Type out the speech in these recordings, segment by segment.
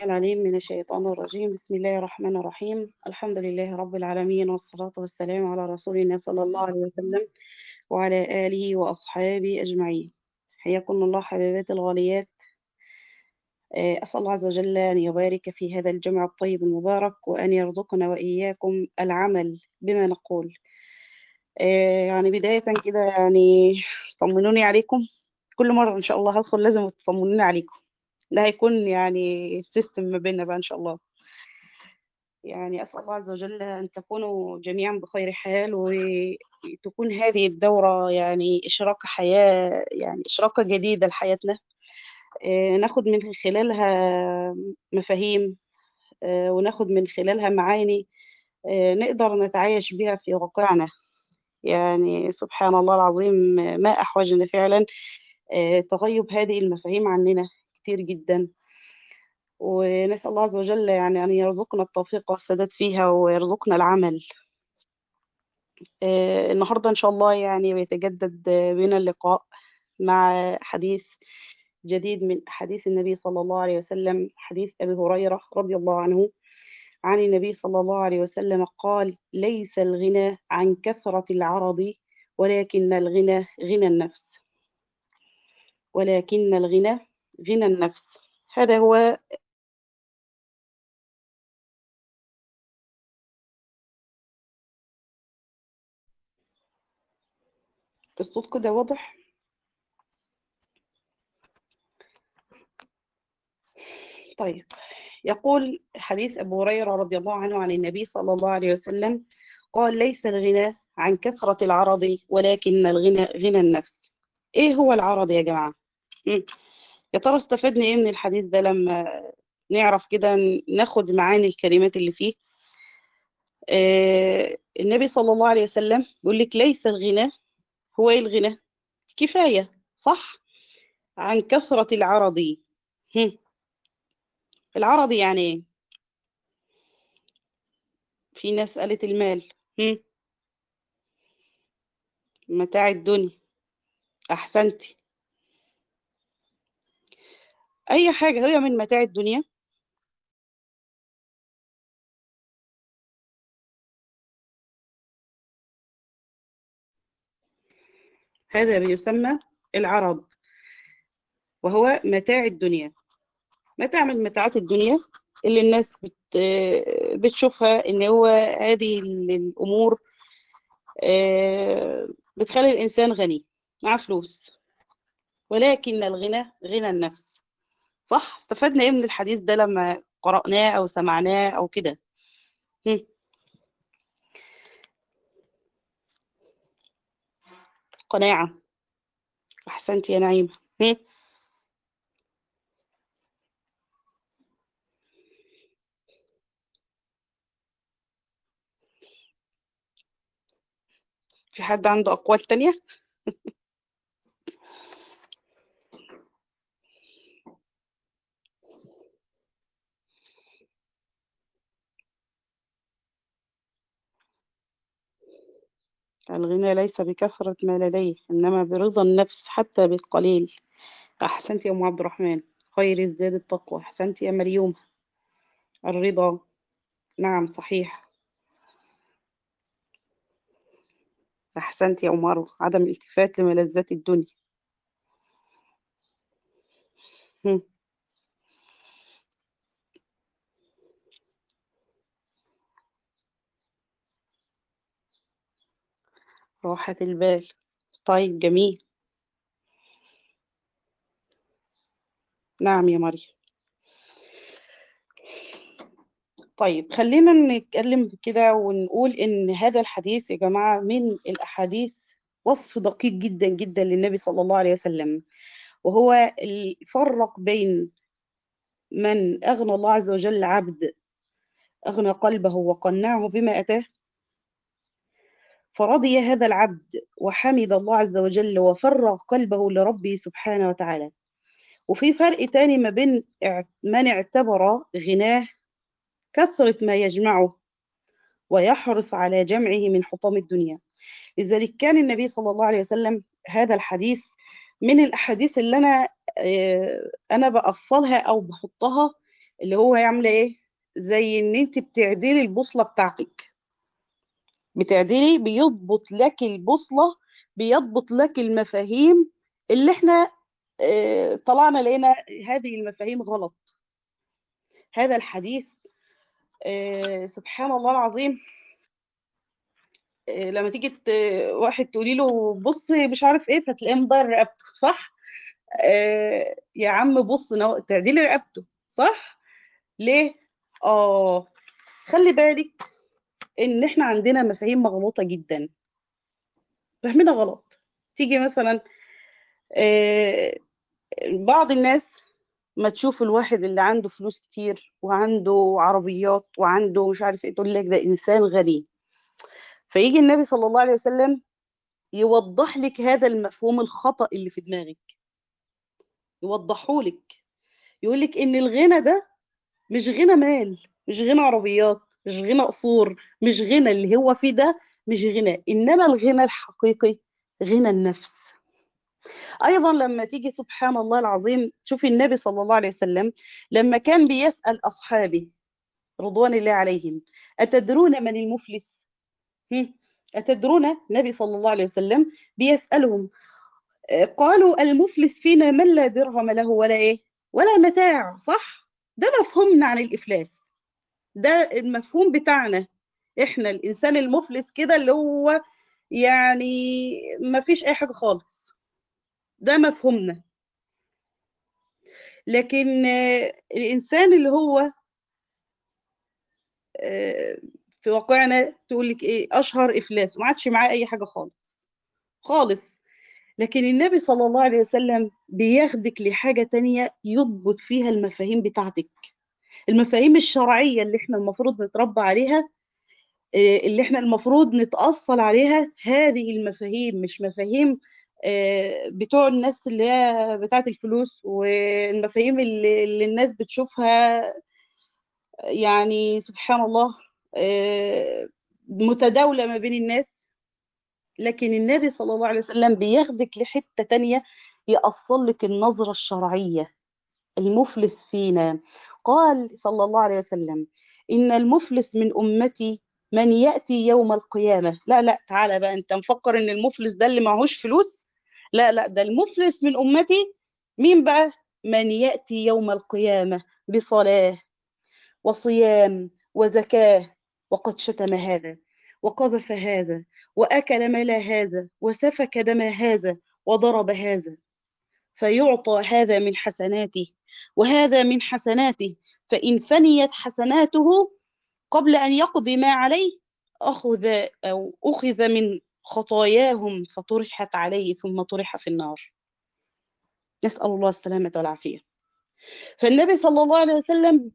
العليم من الشيطان الرجيم بسم الله الرحمن الرحيم الحمد لله رب العالمين والصلاة والسلام على رسولنا صلى الله عليه وسلم وعلى آله وأصحابه أجمعين حياكم الله حبيبات الغاليات آه، أسأل الله عز وجل أن يبارك في هذا الجمع الطيب المبارك وأن يرزقنا وإياكم العمل بما نقول آه، يعني بداية كده يعني طمنوني عليكم كل مرة إن شاء الله هدخل لازم تطمنوني عليكم ده هيكون يعني سيستم ما بيننا بقى إن شاء الله يعني أسأل الله عز وجل أن تكونوا جميعا بخير حال وتكون هذه الدورة يعني إشراقة حياة يعني إشراقة جديدة لحياتنا آه، ناخد من خلالها مفاهيم آه، وناخد من خلالها معاني آه، نقدر نتعايش بها في واقعنا يعني سبحان الله العظيم ما أحوجنا فعلا تغيب هذه المفاهيم عننا كتير جدا ونسأل الله عز وجل يعني أن يرزقنا التوفيق والسداد فيها ويرزقنا العمل آه، النهاردة إن شاء الله يعني بيتجدد بنا اللقاء مع حديث جديد من حديث النبي صلى الله عليه وسلم حديث أبي هريرة رضي الله عنه عن النبي صلى الله عليه وسلم قال ليس الغنى عن كثرة العرض ولكن الغنى غنى النفس ولكن الغنى غنى النفس هذا هو الصوت كده واضح طيب يقول حديث أبو هريرة رضي الله عنه عن النبي صلى الله عليه وسلم قال ليس الغنى عن كثرة العرض ولكن الغنى غنى النفس ايه هو العرض يا جماعة مم. يا ترى استفدنا ايه من الحديث ده لما نعرف كده ناخد معاني الكلمات اللي فيه آه النبي صلى الله عليه وسلم بيقول لك ليس الغنى هو ايه الغنى كفاية صح عن كثرة العرض هم. العرض يعني ايه في ناس قالت المال هم. متاع الدنيا احسنتي اي حاجة هي من متاع الدنيا هذا بيسمى العرض وهو متاع الدنيا متاع من متاعات الدنيا اللي الناس بت بتشوفها ان هو هذه الامور بتخلي الانسان غني مع فلوس ولكن الغنى غنى النفس صح استفدنا ايه من الحديث ده لما قرأناه او سمعناه او كده قناعة احسنت يا نعيمة في حد عنده أقوال تانية؟ الغنى ليس بكثرة ما لديه إنما برضا النفس حتى بالقليل أحسنت يا أم عبد الرحمن خير الزاد التقوى أحسنت يا مريوم الرضا نعم صحيح أحسنت يا أم مروة عدم الالتفات لملذات الدنيا هم. راحة البال طيب جميل نعم يا مريم طيب خلينا نتكلم كده ونقول إن هذا الحديث يا جماعة من الأحاديث وصف دقيق جدا جدا للنبي صلى الله عليه وسلم وهو فرق بين من أغنى الله عز وجل عبد أغنى قلبه وقنعه بما أتاه فرضي هذا العبد وحمد الله عز وجل وفرغ قلبه لربه سبحانه وتعالى وفي فرق تاني ما بين من اعتبر غناه كثرة ما يجمعه ويحرص على جمعه من حطام الدنيا لذلك كان النبي صلى الله عليه وسلم هذا الحديث من الأحاديث اللي أنا أنا بأصلها أو بحطها اللي هو عامله ايه زي ان انت بتعدلي البوصله بتاعتك بتعدلي بيضبط لك البوصله بيضبط لك المفاهيم اللي احنا آه، طلعنا لقينا هذه المفاهيم غلط هذا الحديث آه، سبحان الله العظيم آه، لما تيجي ت- واحد تقولي له بص مش عارف ايه فتلاقيه مضير رقبته صح آه، يا عم بص نو... تعديلي رقبته صح ليه اه خلي بالك ان احنا عندنا مفاهيم مغلوطه جدا فاهمينها غلط تيجي مثلا آه، بعض الناس ما تشوف الواحد اللي عنده فلوس كتير وعنده عربيات وعنده مش عارف ايه تقول لك ده انسان غني فيجي النبي صلى الله عليه وسلم يوضح لك هذا المفهوم الخطأ اللي في دماغك يوضحه لك يقول لك ان الغنى ده مش غنى مال مش غنى عربيات مش غنى قصور مش غنى اللي هو فيه ده مش غنى انما الغنى الحقيقي غنى النفس ايضا لما تيجي سبحان الله العظيم شوفي النبي صلى الله عليه وسلم لما كان بيسأل اصحابه رضوان الله عليهم اتدرون من المفلس هم؟ أتدرون النبي صلى الله عليه وسلم بيسألهم آه، قالوا المفلس فينا من لا درهم له ولا إيه ولا متاع صح ده مفهومنا عن الإفلاس ده المفهوم بتاعنا إحنا الإنسان المفلس كده اللي هو يعني ما فيش أي حاجة خالص ده مفهومنا لكن آه، الإنسان اللي هو آه، في واقعنا تقول لك إيه أشهر إفلاس وما عادش معاه أي حاجة خالص خالص لكن النبي صلى الله عليه وسلم بياخدك لحاجة تانية يضبط فيها المفاهيم بتاعتك المفاهيم الشرعية اللي احنا المفروض نتربى عليها آه، اللي احنا المفروض نتأصل عليها هذه المفاهيم مش مفاهيم آه، بتوع الناس اللي هي بتاعت الفلوس والمفاهيم اللي, اللي الناس بتشوفها يعني سبحان الله آه، متداولة ما بين الناس لكن النبي صلى الله عليه وسلم بياخدك لحتة تانية يأصل لك النظرة الشرعية المفلس فينا قال صلى الله عليه وسلم إن المفلس من أمتي من يأتي يوم القيامة لا لا تعالى بقى أنت مفكر إن المفلس ده اللي معهوش فلوس لا لا ده المفلس من أمتي مين بقى من يأتي يوم القيامة بصلاة وصيام وزكاة وقد شتم هذا وقذف هذا وأكل مال هذا وسفك دم هذا وضرب هذا فيعطى هذا من حسناته وهذا من حسناته فإن فنيت حسناته قبل أن يقضي ما عليه أخذ أو أخذ من خطاياهم فطرحت عليه ثم طرح في النار نسأل الله السلامة والعافية فالنبي صلى الله عليه وسلم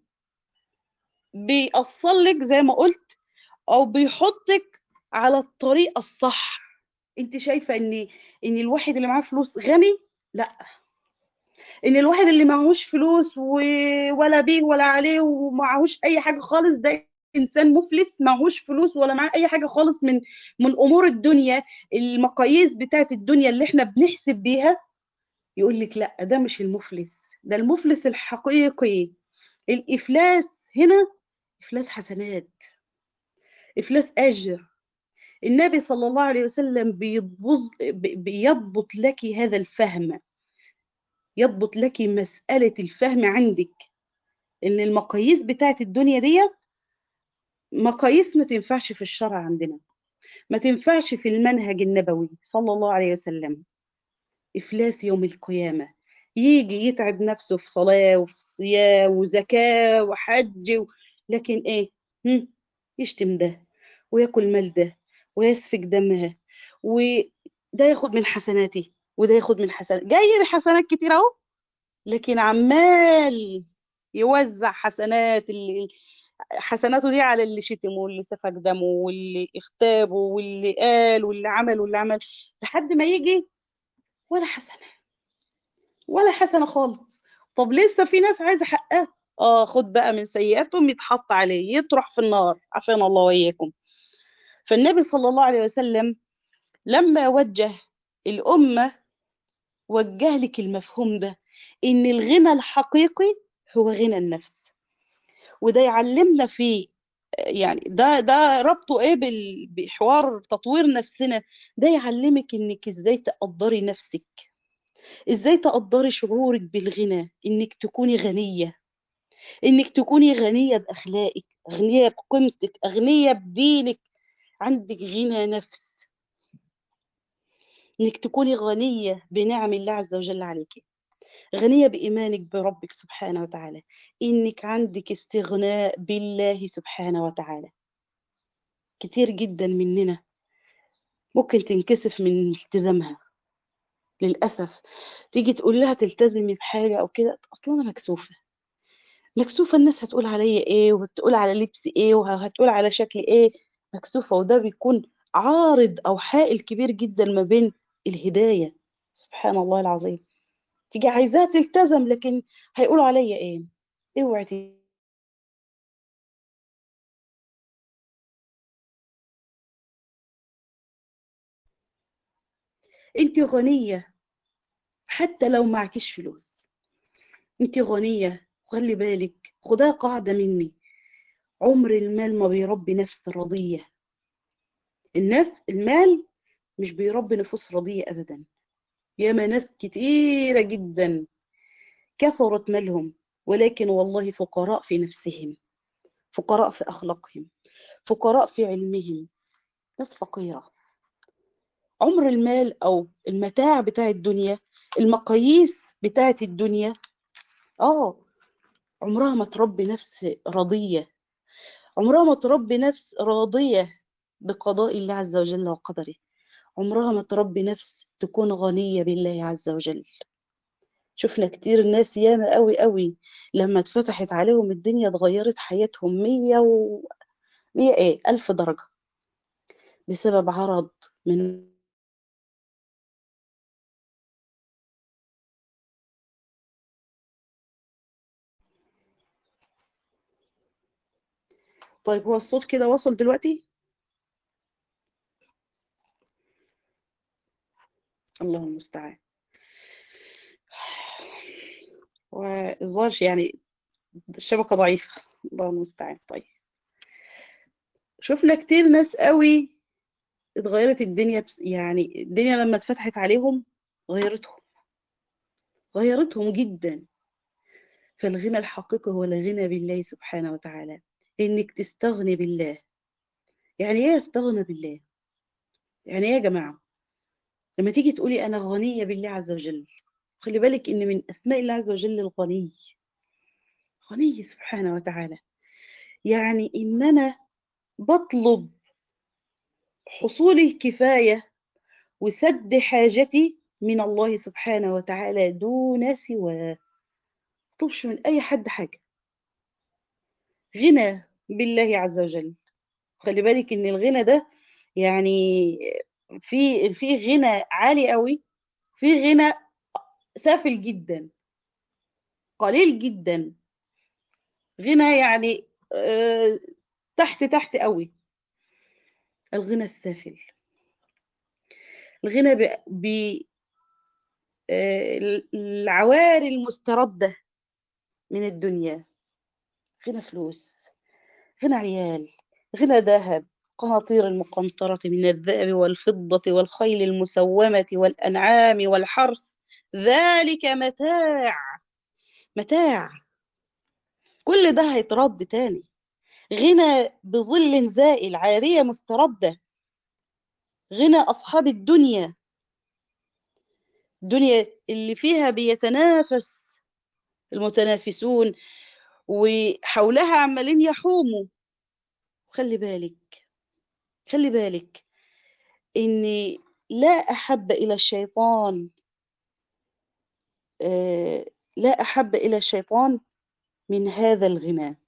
بيأصل لك زي ما قلت أو بيحطك على الطريقة الصح انت شايفة ان ان الواحد اللي معاه فلوس غني لا ان الواحد اللي معهوش فلوس و... ولا بيه ولا عليه ومعهوش اي حاجة خالص ده انسان مفلس معهوش فلوس ولا معاه اي حاجة خالص من من امور الدنيا المقاييس بتاعت الدنيا اللي احنا بنحسب بيها يقول لك لا ده مش المفلس ده المفلس الحقيقي الافلاس هنا افلاس حسنات افلاس اجر النبي صلى الله عليه وسلم بيضبط, بيضبط لك هذا الفهم يضبط لك مسألة الفهم عندك إن المقاييس بتاعت الدنيا دي مقاييس ما تنفعش في الشرع عندنا ما تنفعش في المنهج النبوي صلى الله عليه وسلم إفلاس يوم القيامة يجي يتعب نفسه في صلاة وفي صيام وزكاة وحج و... لكن إيه هم؟ يشتم ده وياكل مال ده ويسفك دمها وده ياخد من حسناتي وده ياخد من حسنات جاي بحسنات كتير اهو لكن عمال يوزع حسنات اللي حسناته دي على اللي شتمه واللي سفك دمه واللي اغتابه واللي قال واللي عمل واللي عمل لحد ما يجي ولا حسنة ولا حسنة خالص طب لسه في ناس عايزة حقها اه خد بقى من سيئاتهم يتحط عليه يطرح في النار عافانا الله وإياكم فالنبي صلى الله عليه وسلم لما وجه الأمة وجه لك المفهوم ده إن الغنى الحقيقي هو غنى النفس وده يعلمنا في يعني ده ده ربطه ايه بال- بحوار تطوير نفسنا ده يعلمك انك ازاي تقدري نفسك ازاي تقدري شعورك بالغنى انك تكوني غنية انك تكوني غنية باخلاقك غنية بقيمتك غنية بدينك عندك غنى نفس انك تكوني غنية بنعم الله عز وجل عليك غنية بإيمانك بربك سبحانه وتعالى إنك عندك استغناء بالله سبحانه وتعالى كتير جدا مننا ممكن تنكسف من التزامها للأسف تيجي تقول لها تلتزمي بحاجة أو كده أصلا أنا مكسوفة مكسوفة الناس هتقول عليا إيه وهتقول على لبسي إيه وهتقول على شكلي إيه مكسوفة وده بيكون عارض أو حائل كبير جدا ما بين الهداية سبحان الله العظيم تيجي عايزاها تلتزم لكن هيقولوا عليا إيه اوعي ت- انت غنية حتى لو معكيش فلوس انت غنية خلي بالك خدها قاعدة مني عمر المال ما بيربي نفس رضية الناس المال مش بيربي نفوس رضية أبدا ياما ناس كتيرة جدا كثرت مالهم ولكن والله فقراء في نفسهم فقراء في أخلاقهم فقراء في علمهم ناس فقيرة عمر المال أو المتاع بتاع الدنيا المقاييس بتاعت الدنيا آه عمرها ما تربي نفس رضية عمرها ما تربي نفس راضية بقضاء الله عز وجل وقدره عمرها ما تربي نفس تكون غنية بالله عز وجل شفنا كتير ناس ياما قوي قوي لما اتفتحت عليهم الدنيا اتغيرت حياتهم مية و مية ايه ألف درجة بسبب عرض من طيب هو الصوت كده وصل دلوقتي الله المستعان والظاهر يعني الشبكة ضعيفة الله المستعان طيب شفنا كتير ناس قوي اتغيرت الدنيا بس يعني الدنيا لما اتفتحت عليهم غيرتهم غيرتهم جدا فالغنى الحقيقي هو الغنى بالله سبحانه وتعالى انك تستغني بالله يعني ايه استغنى بالله يعني ايه يا جماعة لما تيجي تقولي انا غنية بالله عز وجل خلي بالك ان من اسماء الله عز وجل الغني غني سبحانه وتعالى يعني ان انا بطلب حصول الكفاية وسد حاجتي من الله سبحانه وتعالى دون سواه طلبش من اي حد حاجة غنى بالله عز وجل خلي بالك ان الغنى ده يعني في في غنى عالي قوي في غنى سافل جدا قليل جدا غنى يعني آه، تحت تحت قوي الغنى السافل الغنى ب- ب آه، العواري المستردة من الدنيا غنى فلوس غنى عيال غنى ذهب قناطير المقنطرة من الذهب والفضة والخيل المسومة والأنعام والحرث ذلك متاع متاع كل ده هيترد تاني غنى بظل زائل عارية مستردة غنى أصحاب الدنيا الدنيا اللي فيها بيتنافس المتنافسون وحولها عمالين يحوموا خلي بالك خلي بالك إن لا أحب إلى الشيطان آه، لا أحب إلى الشيطان من هذا الغنى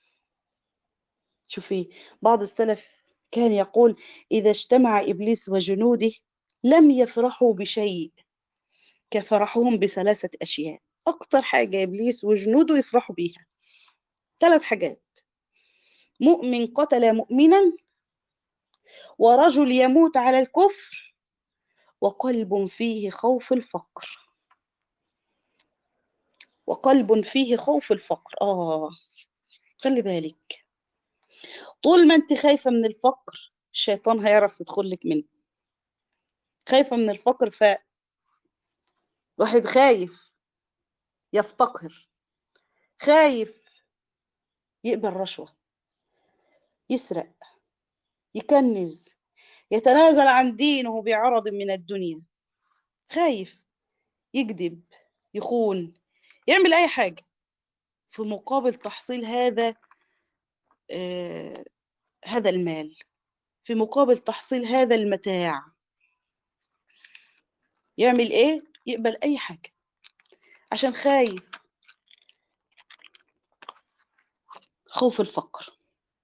شوفي بعض السلف كان يقول إذا اجتمع إبليس وجنوده لم يفرحوا بشيء كفرحهم بثلاثة أشياء أكتر حاجة إبليس وجنوده يفرحوا بيها ثلاث حاجات مؤمن قتل مؤمنا ورجل يموت على الكفر وقلب فيه خوف الفقر وقلب فيه خوف الفقر آه خلي بالك طول ما انت خايفة من الفقر الشيطان هيعرف يدخل لك منه خايفة من الفقر ف واحد خايف يفتقر خايف يقبل رشوة يسرق يكنز يتنازل عن دينه بعرض من الدنيا خايف يكذب يخون يعمل أي حاجة في مقابل تحصيل هذا آه هذا المال في مقابل تحصيل هذا المتاع يعمل ايه يقبل اي حاجة عشان خايف خوف الفقر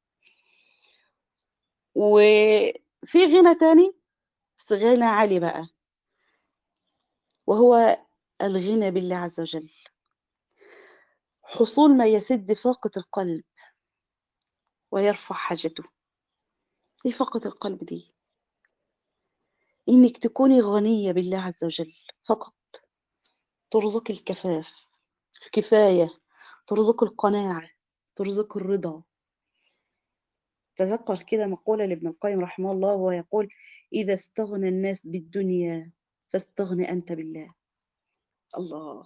وفي غنى تاني بس غنى عالي بقى وهو الغنى بالله عز وجل حصول ما يسد فاقة القلب ويرفع حاجته ايه فاقة القلب دي انك تكوني غنية بالله عز وجل فقط ترزق الكفاف الكفاية ترزق القناعة ترزق الرضا تذكر كده مقولة لابن القيم رحمه الله وهو يقول إذا استغنى الناس بالدنيا فاستغنى أنت بالله الله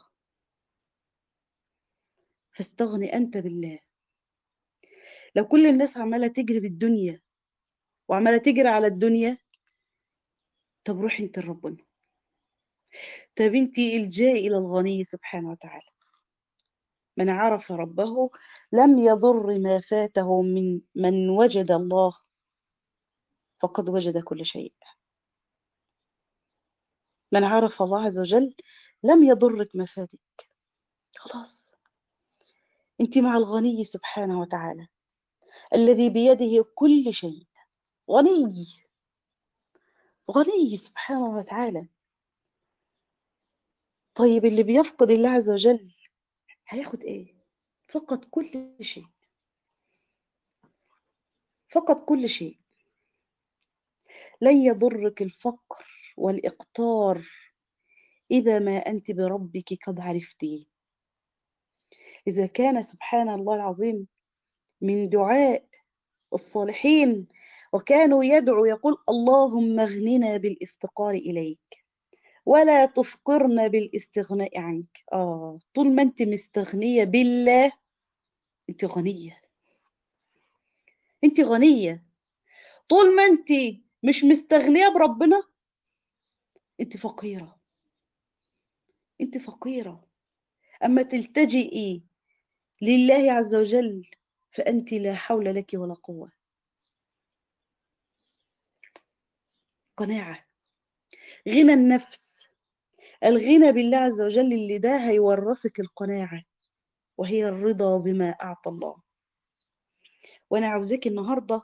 فاستغني أنت بالله لو كل الناس عمالة تجري بالدنيا وعمالة تجري على الدنيا طب روحي انت لربنا طب انت الجاء إلى الغني سبحانه وتعالى من عرف ربه لم يضر ما فاته من من وجد الله فقد وجد كل شيء من عرف الله عز وجل لم يضرك ما فاتك خلاص انت مع الغني سبحانه وتعالى الذي بيده كل شيء غني غني سبحانه وتعالى طيب اللي بيفقد الله عز وجل هياخد ايه فقد كل شيء فقد كل شيء لن يضرك الفقر والإقتار إذا ما أنت بربك قد عرفتيه إذا كان سبحان الله العظيم من دعاء الصالحين وكانوا يدعو يقول اللهم اغننا بالافتقار إليك ولا تفقرنا بالاستغناء عنك آه طول ما أنت مستغنية بالله أنت غنية أنت غنية طول ما أنت مش مستغنية بربنا أنت فقيرة أنت فقيرة أما تلتجئي لله عز وجل فأنت لا حول لك ولا قوة قناعة غنى النفس الغنى بالله عز وجل اللي ده هيورثك القناعة وهي الرضا بما أعطى الله وأنا عاوزاك النهاردة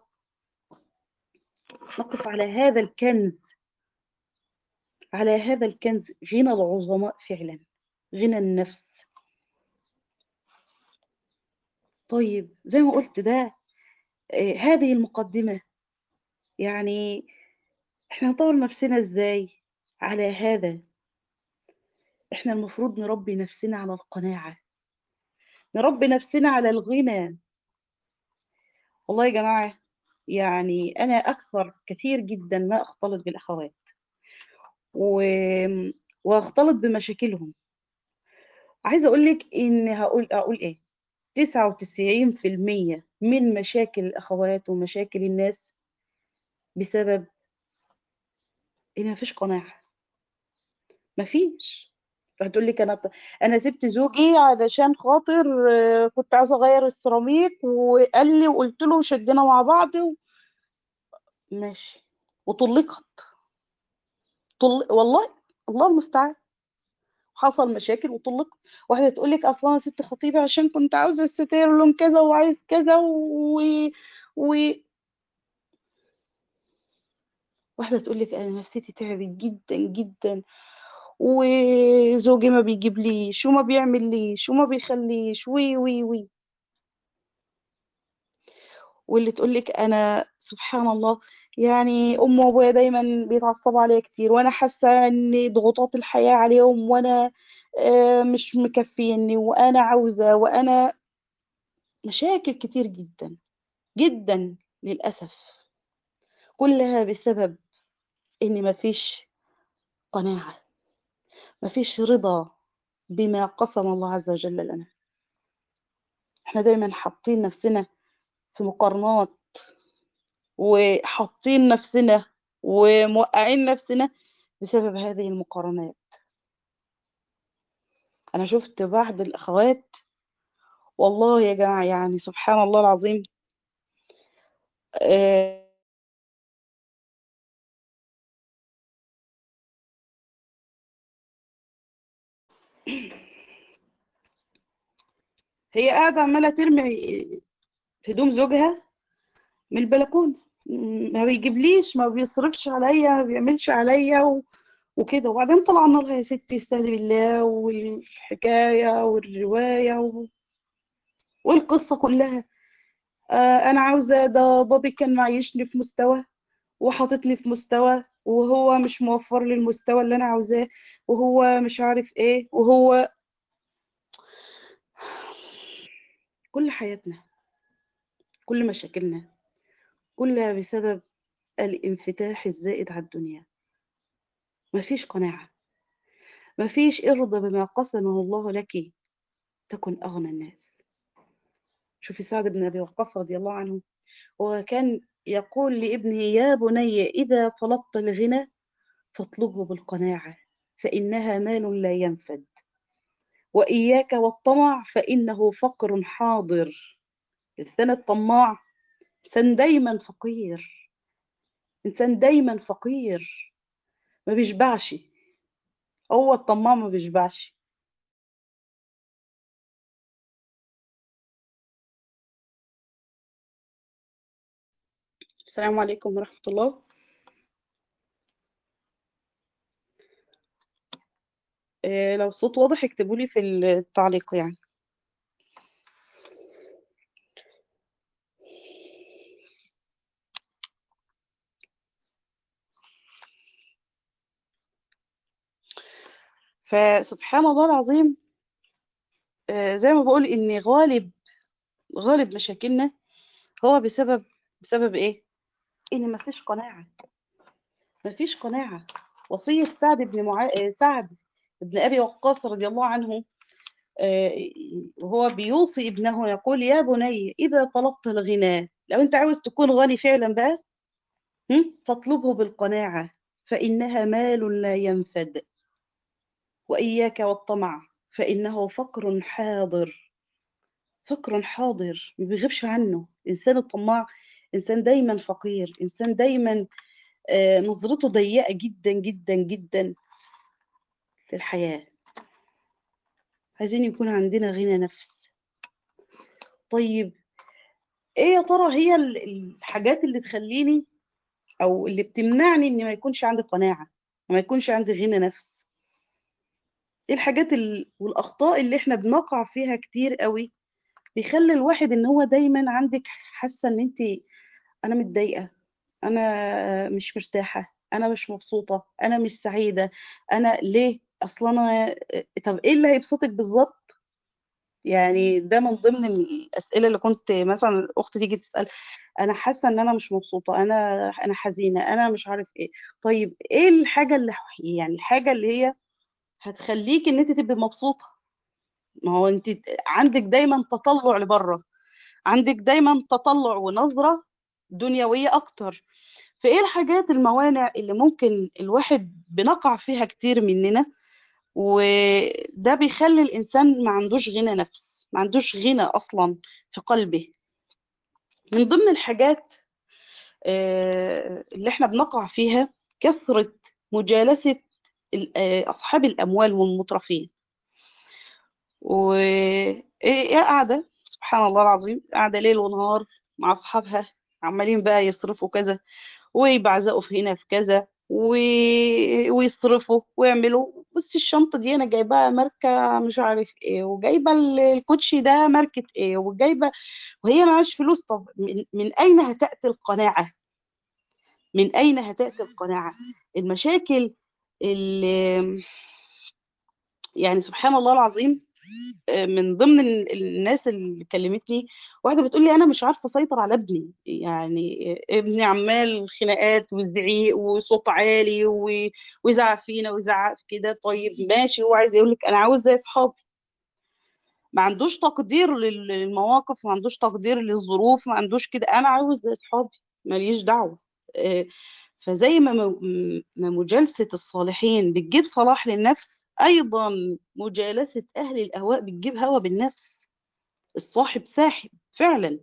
نقف على هذا الكنز على هذا الكنز غنى العظماء فعلا غنى النفس طيب زي ما قلت ده آه هذه المقدمة يعني احنا نطور نفسنا ازاي على هذا احنا المفروض نربي نفسنا على القناعة نربي نفسنا على الغنى والله يا جماعة يعني أنا أكثر كثير جدا ما أختلط بالأخوات و... وأختلط بمشاكلهم عايزة أقول لك إن هقول أقول إيه 99% من مشاكل الأخوات ومشاكل الناس بسبب إن مفيش قناعة مفيش هتقول لك انا انا سبت زوجي علشان خاطر كنت عايزه اغير السيراميك وقال لي وقلت له وشدنا مع بعض و... ماشي وطلقت طل... والله الله المستعان حصل مشاكل وطلقت واحده تقول لك اصلا انا سبت خطيبي عشان كنت عاوزه الستاير لون كذا وعايز كذا و... و... واحده تقول لك انا نفسيتي تعبت جدا جدا وزوجي ما بيجيب ليش وما بيعمل ليش وما بيخليش وي وي وي واللي تقول لك انا سبحان الله يعني ام وابويا دايما بيتعصبوا عليا كتير وانا حاسه ان ضغوطات الحياه عليهم وانا مش مكفيني وانا عاوزه وانا مشاكل كتير جدا جدا للأسف كلها بسبب إن مفيش قناعة مفيش رضا بما قسم الله عز وجل لنا احنا دايما حاطين نفسنا في مقارنات وحاطين نفسنا وموقعين نفسنا بسبب هذه المقارنات انا شفت بعض الاخوات والله يا جماعه يعني سبحان الله العظيم آه، هي قاعده عماله ترمي هدوم زوجها من البلكونه م- ما بيجيبليش ما بيصرفش عليا ما بيعملش عليا و... وكده وبعدين طلعنا لها يا ستي استهدي بالله والحكايه والروايه و... والقصه كلها آه انا عاوزه ده بابي كان معيشني في مستوى وحاططني في مستوى وهو مش موفر لي المستوى اللي انا عاوزاه وهو مش عارف ايه وهو كل حياتنا كل مشاكلنا كلها بسبب الانفتاح الزائد على الدنيا مفيش قناعة مفيش ارضى بما قسمه الله لك تكن أغنى الناس شوفي سعد بن أبي وقاص رضي الله عنه وكان يقول لابنه يا بني إذا طلبت الغنى فاطلبه بالقناعة فإنها مال لا ينفد وإياك والطمع فإنه فقر حاضر الإنسان الطماع إنسان دايما فقير إنسان دايما فقير ما بيشبعش هو الطماع ما بيشبعش السلام عليكم ورحمة الله إيه لو الصوت واضح اكتبوا لي في التعليق يعني فسبحان الله العظيم آه، زي ما بقول ان غالب غالب مشاكلنا هو بسبب بسبب ايه ان مفيش قناعة مفيش قناعة وصية سعد بن معا... آه، سعد بن ابي وقاص رضي الله عنه آه، وهو بيوصي ابنه يقول يا بني اذا طلبت الغنى لو انت عاوز تكون غني فعلا بقى هم؟ فاطلبه بالقناعة فإنها مال لا ينفد وإياك والطمع فإنه فقر حاضر فقر حاضر ما بيغيبش عنه إنسان الطماع إنسان دايما فقير إنسان دايما آه، نظرته ضيقة جدا جدا جدا في الحياة عايزين يكون عندنا غنى نفس طيب إيه يا ترى هي ال- الحاجات اللي تخليني أو اللي بتمنعني إن ما يكونش عندي قناعة وما يكونش عندي غنى نفس ايه الحاجات ال... والاخطاء اللي احنا بنقع فيها كتير قوي بيخلي الواحد ان هو دايما عندك حاسه ان انت انا متضايقه انا مش مرتاحه انا مش مبسوطه انا مش سعيده انا ليه اصلا انا طب ايه اللي هيبسطك بالظبط يعني ده من ضمن الاسئله اللي كنت مثلا الاخت تيجي تسال انا حاسه ان انا مش مبسوطه انا انا حزينه انا مش عارف ايه طيب ايه الحاجه اللي يعني الحاجه اللي هي هتخليكي ان انت تبقي مبسوطه ما هو انت عندك دايما تطلع لبره عندك دايما تطلع ونظرة دنيوية اكتر فايه الحاجات الموانع اللي ممكن الواحد بنقع فيها كتير مننا وده بيخلي الانسان ما عندوش غنى نفس ما عندوش غنى اصلا في قلبه من ضمن الحاجات آه، اللي احنا بنقع فيها كثرة مجالسة ال- آه، أصحاب الأموال والمترفين وإيه قاعدة سبحان الله العظيم قاعدة ليل ونهار مع أصحابها عمالين بقى يصرفوا كذا ويبعزقوا في هنا في كذا و... ويصرفوا ويعملوا بصي الشنطة دي أنا جايباها ماركة مش عارف إيه وجايبة ال- الكوتشي ده ماركة إيه وجايبة وهي معاش فلوس طب من, من أين هتأتي القناعة؟ من أين هتأتي القناعة؟ المشاكل اللي يعني سبحان الله العظيم من ضمن ال- الناس اللي كلمتني واحده بتقول لي انا مش عارفه اسيطر على ابني يعني ابني عمال خناقات وزعيق وصوت عالي و- ويزعق فينا ويزعق في كده طيب ماشي هو عايز يقول لك انا عاوز زي اصحابي ما عندوش تقدير لل- للمواقف ما عندوش تقدير للظروف ما عندوش كده انا عاوز زي اصحابي ماليش دعوه آه، فزي ما م- ما مجالسه الصالحين بتجيب صلاح للنفس ايضا مجالسه اهل الاهواء بتجيب هوى بالنفس الصاحب ساحب فعلا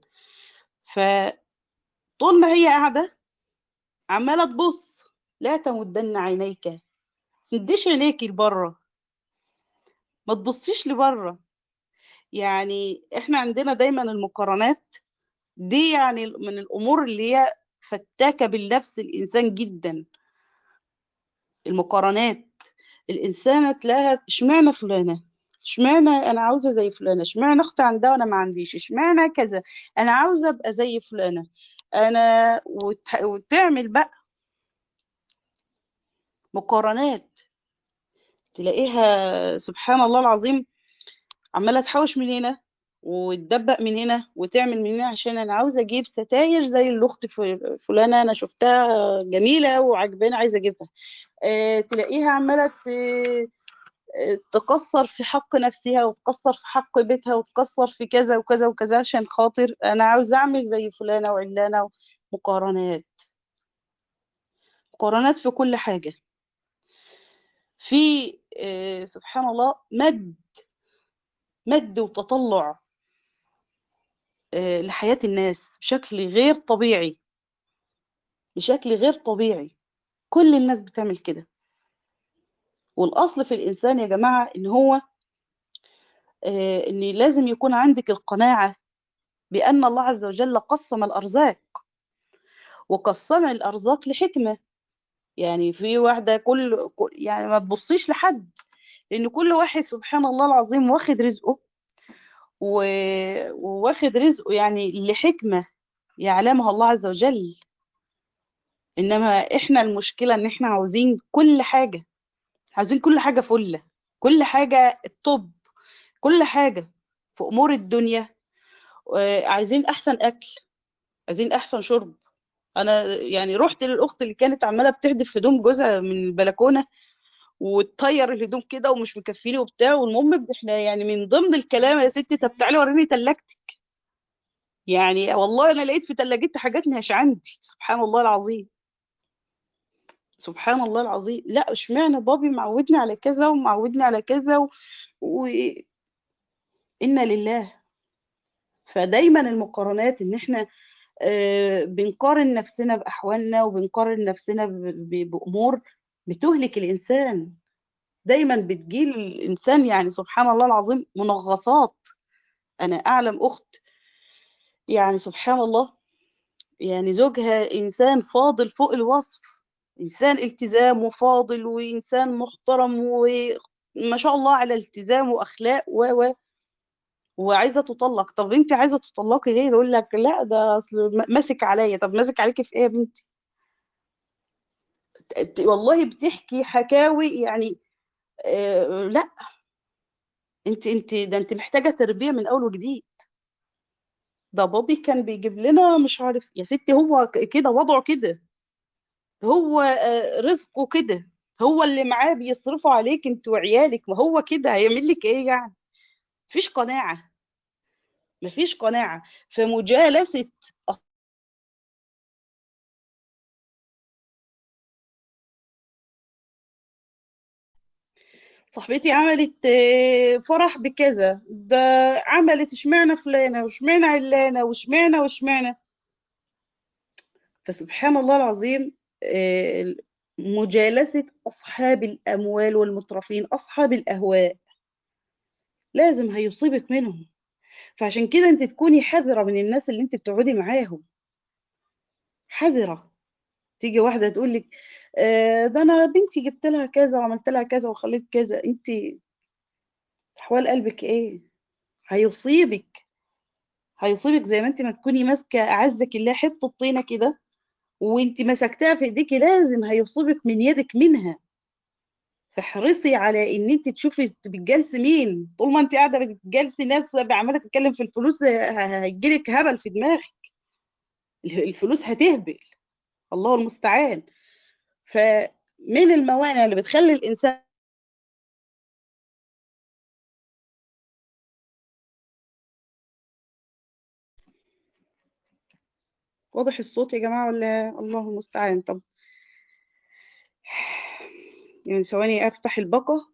فطول ما هي قاعده عماله تبص لا تمدن عينيك ما تديش عينيكي لبره ما تبصيش لبره يعني احنا عندنا دايما المقارنات دي يعني من الامور اللي هي فتاكه بالنفس الانسان جدا المقارنات الانسانه تلاقيها اشمعنى فلانه اشمعنى انا عاوزه زي فلانه اشمعنى اختي عندها وانا ما عنديش اشمعنى كذا انا عاوزه ابقى زي فلانه انا وت... وتعمل بقى مقارنات تلاقيها سبحان الله العظيم عماله تحوش من هنا وتدبق من هنا وتعمل من هنا عشان انا عاوزه اجيب ستاير زي الاخت ف- فلانه انا شفتها جميله وعجباني عايزه اجيبها آه، تلاقيها عماله ت- آه، تقصر في حق نفسها وتقصر في حق بيتها وتقصر في كذا وكذا وكذا عشان خاطر انا عاوزه اعمل زي فلانه وعلانه مقارنات مقارنات في كل حاجه في آه، سبحان الله مد مد وتطلع آه، لحياة الناس بشكل غير طبيعي بشكل غير طبيعي كل الناس بتعمل كده والأصل في الإنسان يا جماعة إن هو آه، إن لازم يكون عندك القناعة بأن الله عز وجل قسم الأرزاق وقسم الأرزاق لحكمة يعني في واحدة كل كل- يعني ما تبصيش لحد لأن كل واحد سبحان الله العظيم واخد رزقه و- وواخد رزقه يعني لحكمة يعلمها الله عز وجل إنما إحنا المشكلة إن إحنا عاوزين كل حاجة عاوزين كل حاجة فلة كل حاجة الطب كل حاجة في أمور الدنيا آه، عايزين أحسن أكل عايزين أحسن شرب أنا يعني رحت للأخت اللي كانت عمالة بتحدف هدوم جوزها من البلكونة وتطير الهدوم كده ومش مكفيني وبتاع والمهم احنا يعني من ضمن الكلام يا ستي طب تعالي وريني تلاجتك يعني والله انا لقيت في تلاجتي حاجات مش عندي سبحان الله العظيم سبحان الله العظيم لا اشمعنى بابي معودني على كذا ومعودني على كذا و... و... إنا لله فدايما المقارنات ان احنا آه، بنقارن نفسنا بأحوالنا وبنقارن نفسنا ب- ب- بأمور بتهلك الإنسان دايما بتجيل الإنسان يعني سبحان الله العظيم منغصات أنا أعلم أخت يعني سبحان الله يعني زوجها إنسان فاضل فوق الوصف إنسان التزام فاضل وإنسان محترم وما شاء الله على التزام وأخلاق و و وعايزه تطلق طب انت عايزه تطلقي ليه يقول لك لا ده اصل م- ماسك عليا طب ماسك عليكي في ايه يا بنتي ت- والله بتحكي حكاوي يعني آه لا انت انت ده انت محتاجه تربيه من اول وجديد ده بابي كان بيجيب لنا مش عارف يا ستي هو ك- كده وضعه كده هو آه رزقه كده هو اللي معاه بيصرفوا عليك انت وعيالك ما هو كده هيعمل لك ايه يعني مفيش قناعه مفيش قناعه فمجالسه صاحبتي عملت آه، فرح بكذا ده عملت اشمعنى فلانة واشمعنى علانة واشمعنى واشمعنى فسبحان الله العظيم آه، مجالسة أصحاب الأموال والمترفين أصحاب الأهواء لازم هيصيبك منهم فعشان كده انت تكوني حذرة من الناس اللي انت بتقعدي معاهم حذرة تيجي واحدة تقول لك آه، ده انا بنتي جبت لها كذا وعملت لها كذا وخليت كذا انت احوال قلبك ايه هيصيبك هيصيبك زي ما انت ما تكوني ماسكه اعزك الله حته طينه كده وانت مسكتها في ايديكي لازم هيصيبك من يدك منها فاحرصي على ان انت تشوفي بتجلسي مين طول ما انت قاعده بتجلسي ناس عماله تتكلم في الفلوس ه- هيجيلك هبل في دماغك الفلوس هتهبل الله المستعان فمن الموانع اللي بتخلي الانسان واضح الصوت يا جماعه ولا الله المستعان طب يعني ثواني افتح الباقه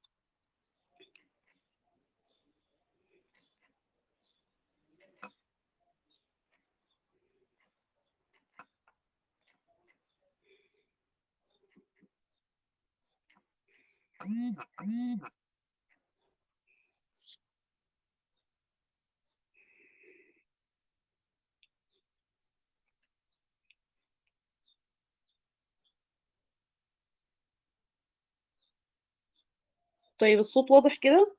طيب الصوت واضح كده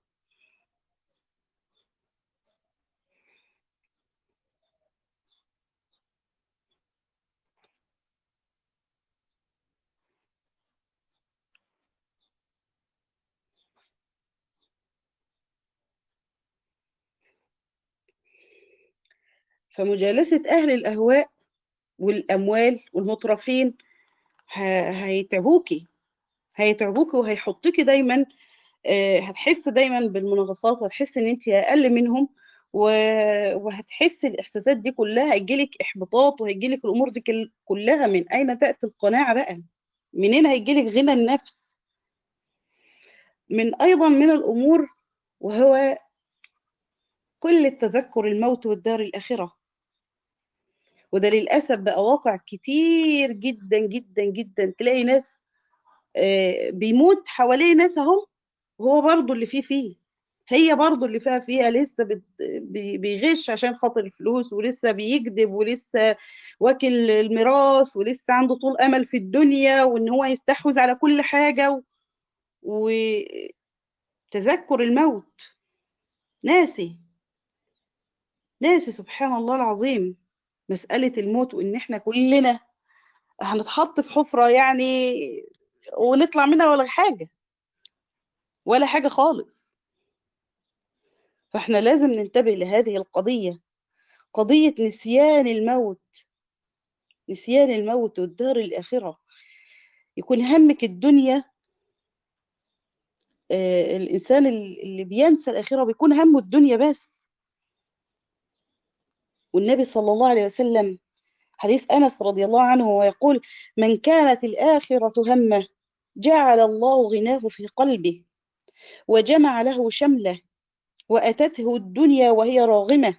فمجالسه اهل الاهواء والاموال والمترفين ه- هيتعبوكي هيتعبوكي وهيحطوكي دايما آه، هتحس دايما بالمناغصات وهتحس ان انت اقل منهم و- وهتحس الاحساسات دي كلها هيجيلك احباطات وهيجيلك الامور دي كل- كلها من اين تاتي القناعه بقى منين هيجيلك غنى النفس من ايضا من الامور وهو كل التذكر الموت والدار الاخره وده للاسف بقى واقع كتير جدا جدا جدا تلاقي ناس آه، بيموت حواليه ناس اهو هو برضه اللي فيه فيه هي برضه اللي فيها فيها لسه بت... بي- بيغش عشان خاطر الفلوس ولسه بيكذب ولسه واكل الميراث ولسه عنده طول امل في الدنيا وان هو يستحوذ على كل حاجه و... وتذكر الموت ناسي ناسي سبحان الله العظيم مسألة الموت وإن إحنا كلنا هنتحط في حفرة يعني ونطلع منها ولا حاجة ولا حاجة خالص فإحنا لازم ننتبه لهذه القضية قضية نسيان الموت نسيان الموت والدار الآخرة يكون همك الدنيا آه، الإنسان اللي بينسى الآخرة بيكون همه الدنيا بس والنبي صلى الله عليه وسلم حديث أنس رضي الله عنه ويقول من كانت الآخرة همه جعل الله غناه في قلبه وجمع له شمله وأتته الدنيا وهي راغمة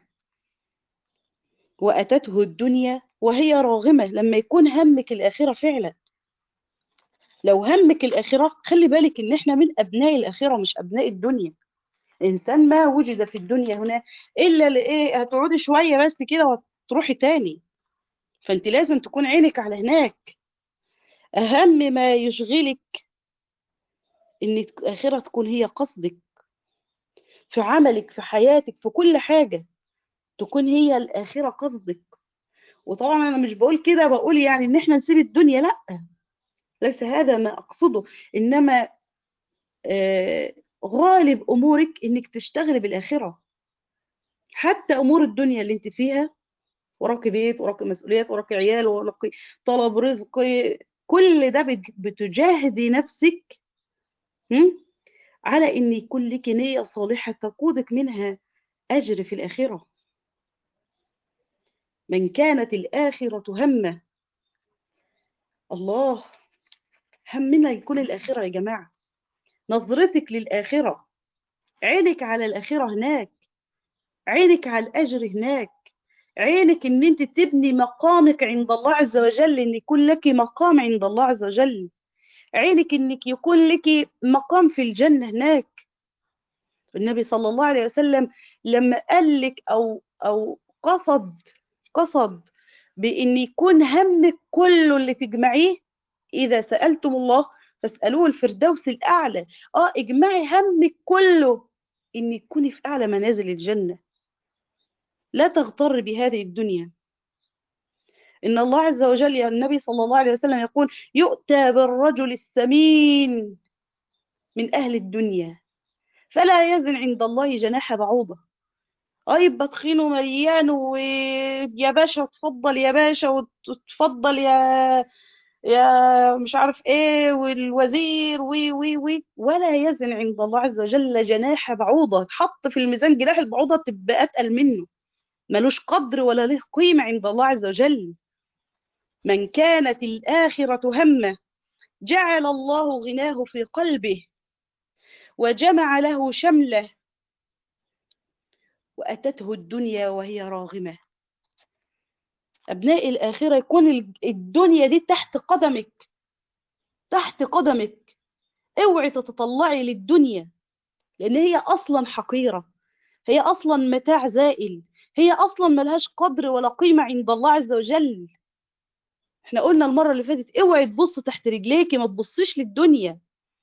وأتته الدنيا وهي راغمة لما يكون همك الآخرة فعلا لو همك الآخرة خلي بالك إن إحنا من أبناء الآخرة مش أبناء الدنيا إنسان ما وجد في الدنيا هنا إلا لإيه هتقعدي شوية بس كده وتروحي تاني فأنت لازم تكون عينك على هناك أهم ما يشغلك إن الآخرة تكون هي قصدك في عملك في حياتك في كل حاجة تكون هي الآخرة قصدك وطبعا أنا مش بقول كده بقول يعني إن إحنا نسيب الدنيا لأ ليس هذا ما أقصده إنما آه غالب أمورك إنك تشتغلي بالآخرة حتى أمور الدنيا اللي أنت فيها وراكي بيت وراكي مسؤوليات وراكي عيال وراكي طلب رزق كل ده بت- بتجاهدي نفسك هم؟ على إن يكون لك نية صالحة تقودك منها أجر في الآخرة من كانت الآخرة همه الله همنا يكون الآخرة يا جماعة نظرتك للآخرة عينك على الآخرة هناك عينك على الأجر هناك عينك ان انت تبني مقامك عند الله عز وجل ان يكون لك مقام عند الله عز وجل عينك انك يكون لك مقام في الجنة هناك النبي صلى الله عليه وسلم لما قال لك او او قصد قصد بان يكون همك كله اللي تجمعيه اذا سألتم الله فاسألوه الفردوس الاعلى اه اجمعي همك كله ان تكوني في اعلى منازل الجنة لا تغتر بهذه الدنيا إن الله عز وجل يا النبي صلى الله عليه وسلم يقول يؤتى بالرجل السمين من أهل الدنيا فلا يزن عند الله جناح بعوضة اه يبقى تخينه مليان ويا باشا اتفضل يا باشا وتفضل يا يا مش عارف ايه والوزير وي وي وي ولا يزن عند الله عز وجل جناح بعوضة تحط في الميزان جناح البعوضة تبقى أتقل منه ملوش قدر ولا له قيمة عند الله عز وجل من كانت الآخرة همه جعل الله غناه في قلبه وجمع له شمله وأتته الدنيا وهي راغمة أبناء الآخرة يكون الدنيا دي تحت قدمك تحت قدمك اوعي تتطلعي للدنيا لأن هي أصلا حقيرة هي أصلا متاع زائل هي أصلا ملهاش قدر ولا قيمة عند الله عز وجل احنا قلنا المرة اللي فاتت اوعي تبص تحت رجليكي ما تبصيش للدنيا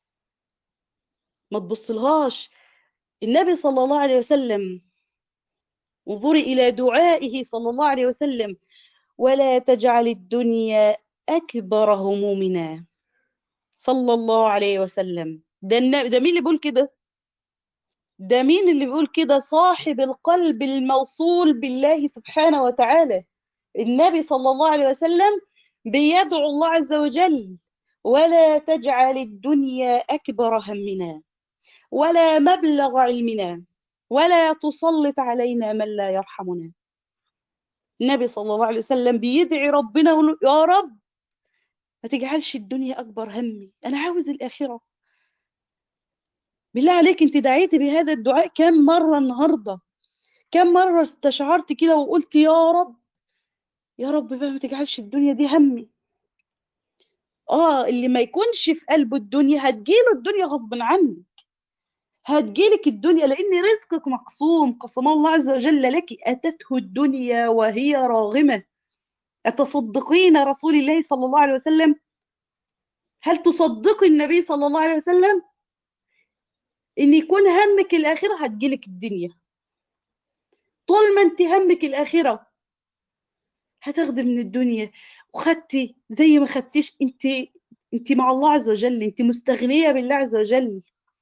ما تبصلهاش النبي صلى الله عليه وسلم انظري إلى دعائه صلى الله عليه وسلم ولا تجعل الدنيا أكبر همومنا صلى الله عليه وسلم ده, ده مين اللي بيقول كده ده مين اللي بيقول كده صاحب القلب الموصول بالله سبحانه وتعالى النبي صلى الله عليه وسلم بيدعو الله عز وجل ولا تجعل الدنيا أكبر همنا ولا مبلغ علمنا ولا تسلط علينا من لا يرحمنا النبي صلى الله عليه وسلم بيدعي ربنا ويقول يا رب ما تجعلش الدنيا أكبر همي أنا عاوز الآخرة بالله عليك انت دعيتي بهذا الدعاء كم مرة النهاردة كم مرة استشعرت كده وقلت يا رب يا رب بقى ما تجعلش الدنيا دي همي اه اللي ما يكونش في قلبه الدنيا هتجيله الدنيا غصب عنك هتجيلك الدنيا لان رزقك مقسوم قسم الله عز وجل لك اتته الدنيا وهي راغمه اتصدقين رسول الله صلى الله عليه وسلم هل تصدقي النبي صلى الله عليه وسلم ان يكون همك الاخره هتجيلك الدنيا طول ما انت همك الاخره هتاخدي من الدنيا وخدتي زي ما خدتيش انت انت مع الله عز وجل انت مستغنيه بالله عز وجل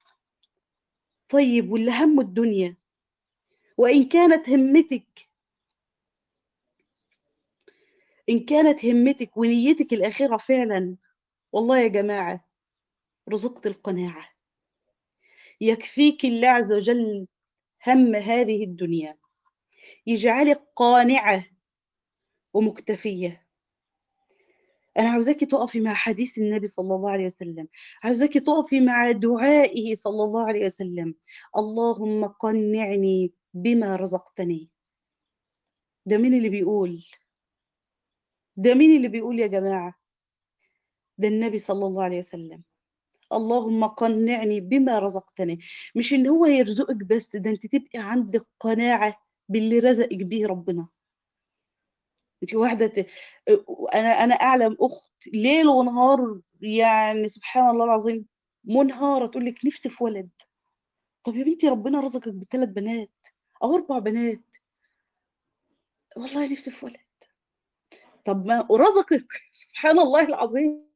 طيب واللي همه الدنيا وإن كانت همتك إن كانت همتك ونيتك الآخرة فعلا والله يا جماعة رزقت القناعة يكفيك الله عز وجل هم هذه الدنيا يجعلك قانعة ومكتفية أنا عاوزاكي تقفي مع حديث النبي صلى الله عليه وسلم عاوزاكي تقفي مع دعائه صلى الله عليه وسلم اللهم قنعني بما رزقتني ده مين اللي بيقول ده مين اللي بيقول يا جماعة ده النبي صلى الله عليه وسلم اللهم قنعني بما رزقتني مش ان هو يرزقك بس ده انت تبقي عندك قناعة باللي رزقك بيه ربنا انت واحدة ت... انا انا اعلم اخت ليل ونهار يعني سبحان الله العظيم منهارة تقول لك نفسي في ولد طب يا بنتي ربنا رزقك بثلاث بنات او اربع بنات والله نفسي في ولد طب ما رزقك سبحان الله العظيم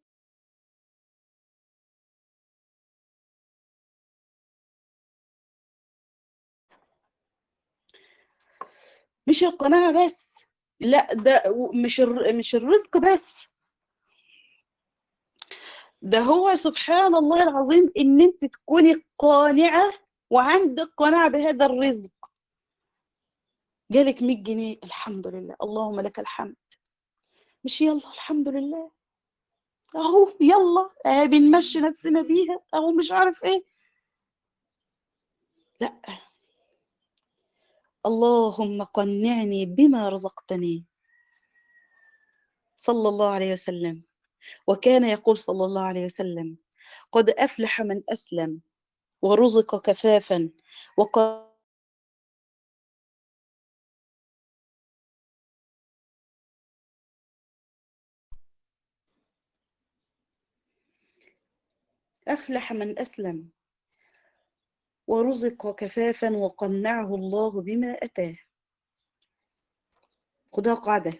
مش القناعة بس لا ده مش مش الرزق بس ده هو سبحان الله العظيم ان انت تكوني قانعة وعندك قناعة بهذا الرزق جالك 100 جنيه الحمد لله اللهم لك الحمد مش يلا الحمد لله اهو يلا اه بنمشي نفسنا بيها اهو مش عارف ايه لا اللهم قنعني بما رزقتني صلى الله عليه وسلم وكان يقول صلى الله عليه وسلم قد أفلح من أسلم ورزق كفافا وقد أفلح من أسلم ورزق كفافا وقنعه الله بما أتاه خدها قاعدة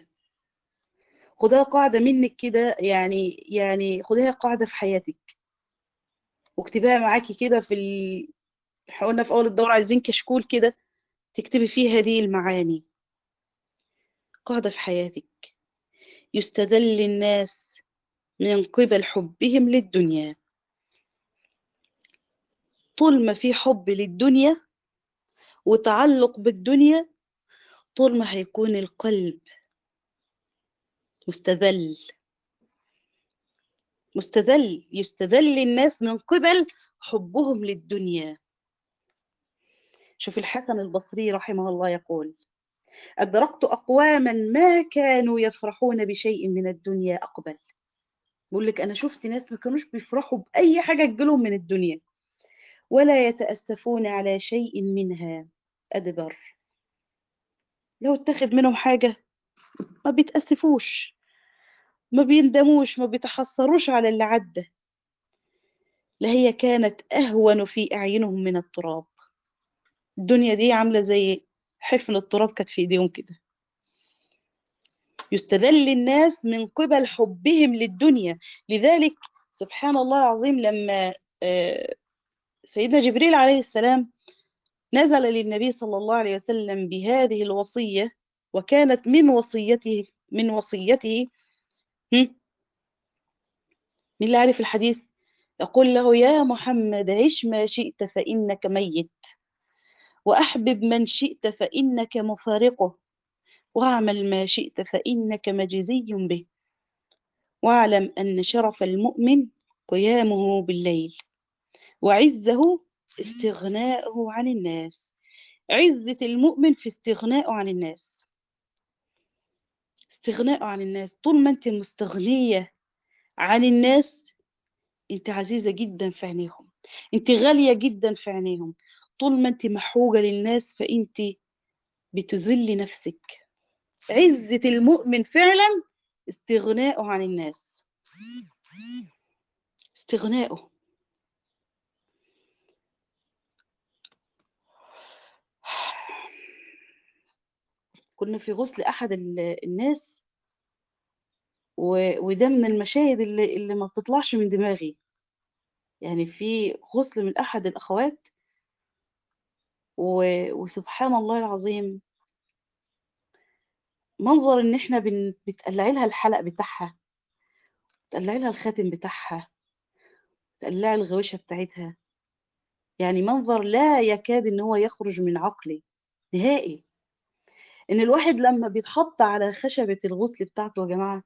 خدها قاعدة منك كده يعني يعني خدها قاعدة في حياتك واكتبيها معاكي كده في ال... احنا قلنا في اول الدورة عايزين كشكول كده تكتبي فيه هذه المعاني قاعدة في حياتك يستدل الناس من قبل حبهم للدنيا طول ما في حب للدنيا وتعلق بالدنيا طول ما هيكون القلب مستذل مستذل يستذل الناس من قبل حبهم للدنيا شوف الحسن البصري رحمه الله يقول أدركت أقواما ما كانوا يفرحون بشيء من الدنيا أقبل بقول لك أنا شفت ناس ما كانوش بيفرحوا بأي حاجة تجيلهم من الدنيا ولا يتأسفون على شيء منها أدبر لو اتخذ منهم حاجة ما بيتأسفوش ما بيندموش ما بيتحسروش على اللي عدى لا هي كانت أهون في أعينهم من التراب الدنيا دي عاملة زي حفن التراب كانت في ايديهم كده يستذل الناس من قبل حبهم للدنيا لذلك سبحان الله العظيم لما سيدنا جبريل عليه السلام نزل للنبي صلى الله عليه وسلم بهذه الوصية وكانت من وصيته من وصيته من اللي عارف الحديث يقول له يا محمد عش ما شئت فإنك ميت وأحبب من شئت فإنك مفارقه واعمل ما شئت فإنك مجزي به واعلم أن شرف المؤمن قيامه بالليل وعزه استغناؤه عن الناس عزة المؤمن في استغناؤه عن الناس استغناؤه عن الناس طول ما انت مستغنية عن الناس انت عزيزة جدا في عينيهم انت غالية جدا في عينيهم طول ما انت محوجة للناس فانت بتذلي نفسك عزة المؤمن فعلا استغناؤه عن الناس استغناؤه كنا في غسل أحد الناس وده من المشاهد اللي, اللي ما بتطلعش من دماغي يعني في غسل من أحد الأخوات وسبحان الله العظيم منظر ان احنا بن... بتقلعي لها الحلق بتاعها بتقلعي لها الخاتم بتاعها بتقلعي الغويشه بتاعتها يعني منظر لا يكاد ان هو يخرج من عقلي نهائي ان الواحد لما بيتحط على خشبه الغسل بتاعته يا جماعه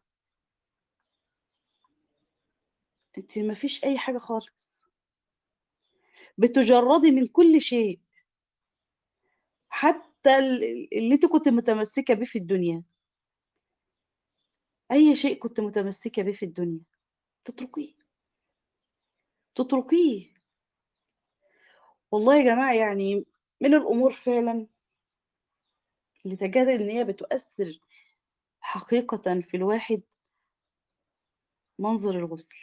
انت ما فيش اي حاجه خالص بتجردي من كل شيء حتى اللي انت كنت متمسكة به في الدنيا اي شيء كنت متمسكة به في الدنيا تتركيه تتركيه والله يا جماعة يعني من الامور فعلا اللي تجد ان هي بتؤثر حقيقة في الواحد منظر الغسل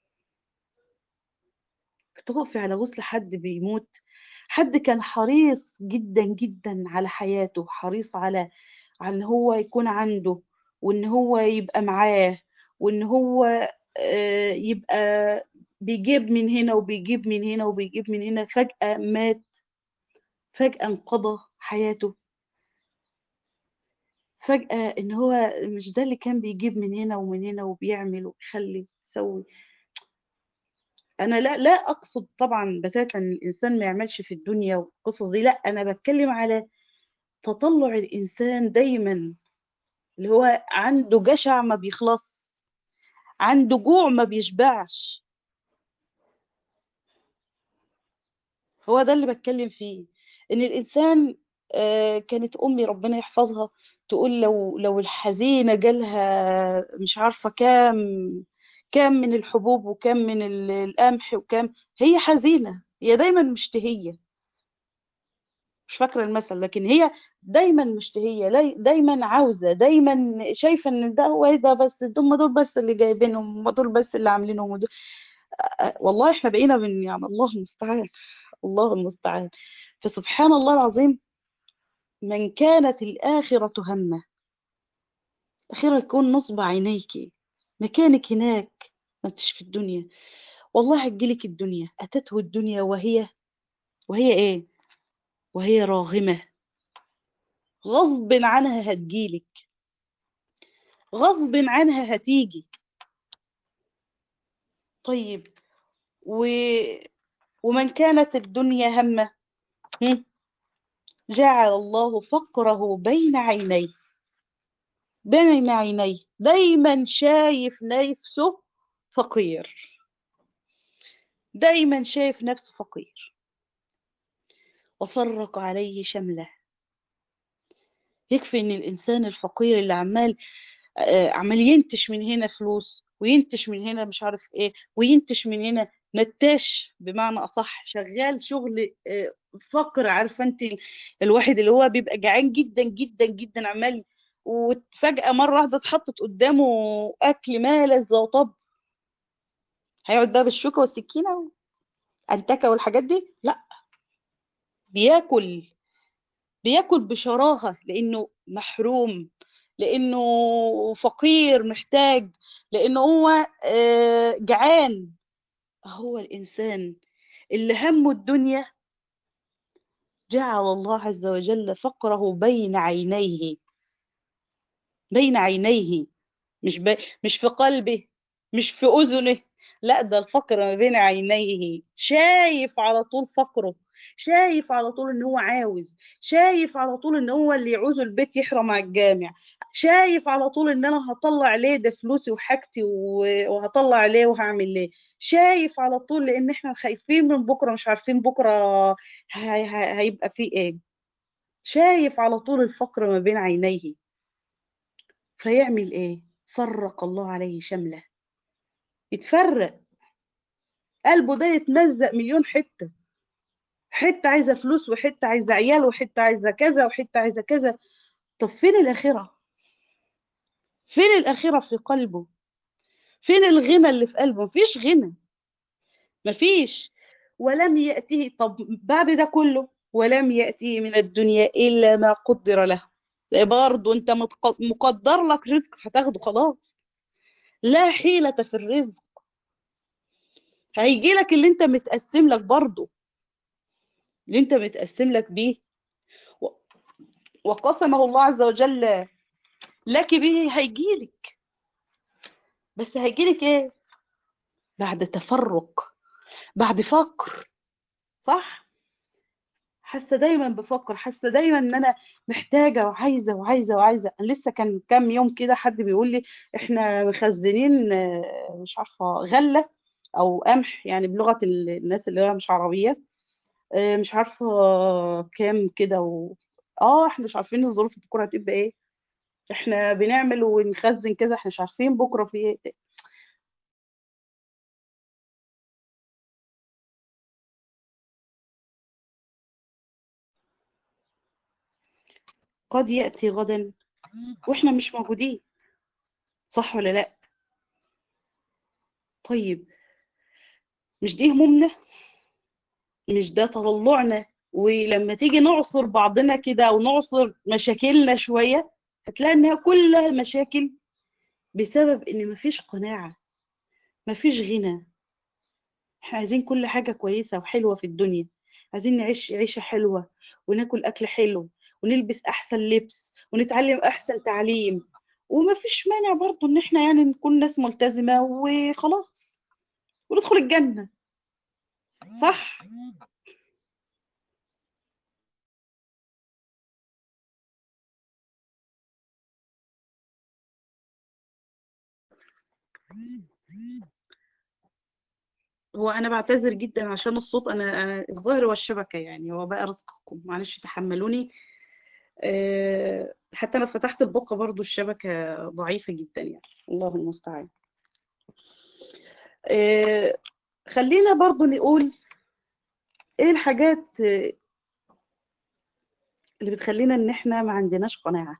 تقفي على غسل حد بيموت حد كان حريص جدا جدا على حياته حريص على على ان هو يكون عنده وان هو يبقى معاه وان هو يبقى بيجيب من هنا وبيجيب من هنا وبيجيب من هنا فجأة مات فجأة انقضى حياته فجأة ان هو مش ده اللي كان بيجيب من هنا ومن هنا وبيعمل ويخلي يسوي انا لا لا اقصد طبعا بتاتا الانسان ما يعملش في الدنيا والقصص دي لا انا بتكلم على تطلع الانسان دايما اللي هو عنده جشع ما بيخلص عنده جوع ما بيشبعش هو ده اللي بتكلم فيه ان الانسان آه كانت امي ربنا يحفظها تقول لو لو الحزينه جالها مش عارفه كام كام من الحبوب وكام من القمح وكام هي حزينة هي دايما مشتهية مش فاكرة المثل لكن هي دايما مشتهية دايما عاوزة دايما شايفة ان ده هو ده بس هم دول بس اللي جايبينهم هم دول بس اللي عاملينهم ودول والله احنا بقينا من يعني الله المستعان الله المستعان فسبحان الله العظيم من كانت الآخرة همه الآخرة يكون نصب عينيك مكانك هناك ما انتش في الدنيا والله هتجيلك الدنيا أتته الدنيا وهي وهي إيه وهي راغمة غصب عنها هتجيلك غصب عنها هتيجي طيب و... ومن كانت الدنيا همه هم؟ جعل الله فقره بين عينيه بين عينيه دايما شايف نفسه فقير دايما شايف نفسه فقير وفرق عليه شمله يكفي ان الانسان الفقير اللي عمال آه، عمال ينتش من هنا فلوس وينتش من هنا مش عارف ايه وينتش من هنا نتاش بمعنى اصح شغال شغل آه، فقر عارفه انت ال- الواحد اللي هو بيبقى جعان جدا جدا جدا عمال وفجأة مرة واحدة اتحطت قدامه أكل ما لذ وطب هيقعد بقى بالشوكة والسكينة والأنتكة والحاجات دي لا بياكل بياكل بشراهة لأنه محروم لأنه فقير محتاج لأنه هو آه، جعان هو الإنسان اللي همه الدنيا جعل الله عز وجل فقره بين عينيه بين عينيه مش ب... مش في قلبه مش في أذنه لا ده الفقر ما بين عينيه شايف على طول فقره شايف على طول ان هو عاوز شايف على طول ان هو اللي يعوزه البيت يحرم على الجامع شايف على طول ان انا هطلع ليه ده فلوسي وحاجتي و- وهطلع ليه وهعمل ليه شايف على طول لان احنا خايفين من بكره مش عارفين بكره هي... هي... هيبقى فيه ايه شايف على طول الفقر ما بين عينيه فيعمل ايه فرق الله عليه شمله يتفرق قلبه ده يتمزق مليون حتة حتة عايزة فلوس وحتة عايزة عيال وحتة عايزة كذا وحتة عايزة كذا طب فين الآخرة فين الآخرة في قلبه فين الغنى اللي في قلبه مفيش غنى مفيش ولم يأته طب بعد ده كله ولم يأته من الدنيا إلا ما قدر له برضه انت متق- مقدر لك رزق هتاخده خلاص لا حيلة في الرزق هيجي لك اللي انت متقسم لك برضه اللي انت متقسم لك بيه و- وقسمه الله عز وجل لك به هيجيلك بس هيجيلك ايه بعد تفرق بعد فقر صح حاسه دايما بفكر حاسه دايما ان انا محتاجه وعايزه وعايزه وعايزه أنا لسه كان كام يوم كده حد بيقول لي احنا مخزنين آه، مش عارفه غله او قمح يعني بلغه ال- الناس اللي هي مش عربيه آه، مش عارفه كام كده و... اه احنا مش عارفين الظروف بكره هتبقى ايه احنا بنعمل ونخزن كذا احنا مش عارفين بكره في ايه قد يأتي غدا واحنا مش موجودين صح ولا لا طيب مش دي همومنا مش ده تطلعنا ولما تيجي نعصر بعضنا كده او نعصر مشاكلنا شوية هتلاقي انها كلها مشاكل بسبب ان مفيش قناعة مفيش غنى احنا عايزين كل حاجة كويسة وحلوة في الدنيا عايزين نعيش عيشة حلوة وناكل اكل حلو ونلبس احسن لبس ونتعلم احسن تعليم ومفيش مانع برضو ان احنا يعني نكون ناس ملتزمة وخلاص وندخل الجنة صح هو انا بعتذر جدا عشان الصوت انا أنا الظاهر هو الشبكه يعني هو بقى رزقكم معلش تحملوني أه حتى انا فتحت البقه برضو الشبكه ضعيفه جدا يعني الله المستعان أه خلينا برضو نقول ايه الحاجات آه، اللي بتخلينا ان احنا ما عندناش قناعه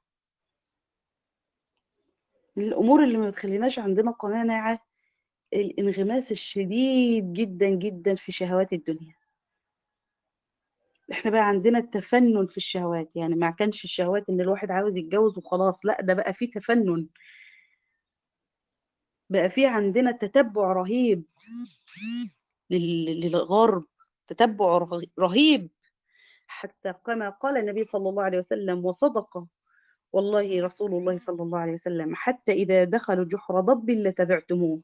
من الامور اللي ما بتخليناش عندنا قناعه الانغماس الشديد جدا جدا في شهوات الدنيا احنا بقى عندنا التفنن في الشهوات يعني ما كانش الشهوات ان الواحد عاوز يتجوز وخلاص لا ده بقى فيه تفنن بقى فيه عندنا تتبع رهيب لل- للغرب تتبع رغ- رهيب حتى كما قال النبي صلى الله عليه وسلم وصدق والله رسول الله صلى الله عليه وسلم حتى إذا دخلوا جحر ضب لتبعتموه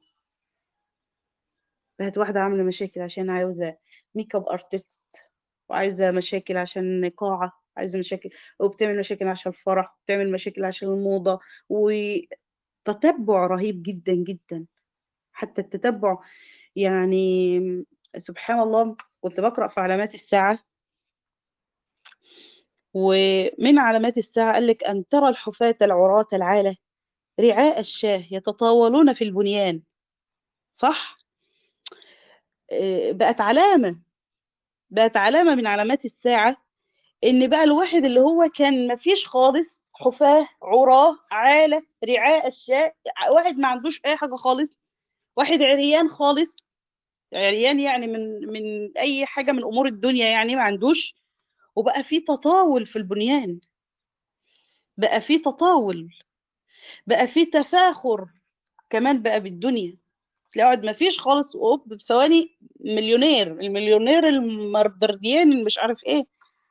بقت واحدة عاملة مشاكل عشان عاوزة ميك اب ارتست وعايزة مشاكل عشان قاعة عايزة مشاكل وبتعمل مشاكل عشان الفرح وبتعمل مشاكل عشان الموضة وتتبع رهيب جدا جدا حتى التتبع يعني سبحان الله كنت بقرأ في علامات الساعة ومن علامات الساعة قال لك أن ترى الحفاة العراة العالة رعاء الشاه يتطاولون في البنيان صح؟ آه، بقت علامة بقت علامة من علامات الساعة إن بقى الواحد اللي هو كان مفيش خالص حفاة عراة عالة رعاء الشاه واحد ما عندوش أي حاجة خالص واحد عريان خالص عريان يعني من من أي حاجة من أمور الدنيا يعني ما عندوش وبقى في تطاول في البنيان بقى في تطاول بقى في تفاخر كمان بقى بالدنيا تلاقي واحد ما فيش خالص وأوب في ثواني مليونير المليونير المردرديان اللي مش عارف ايه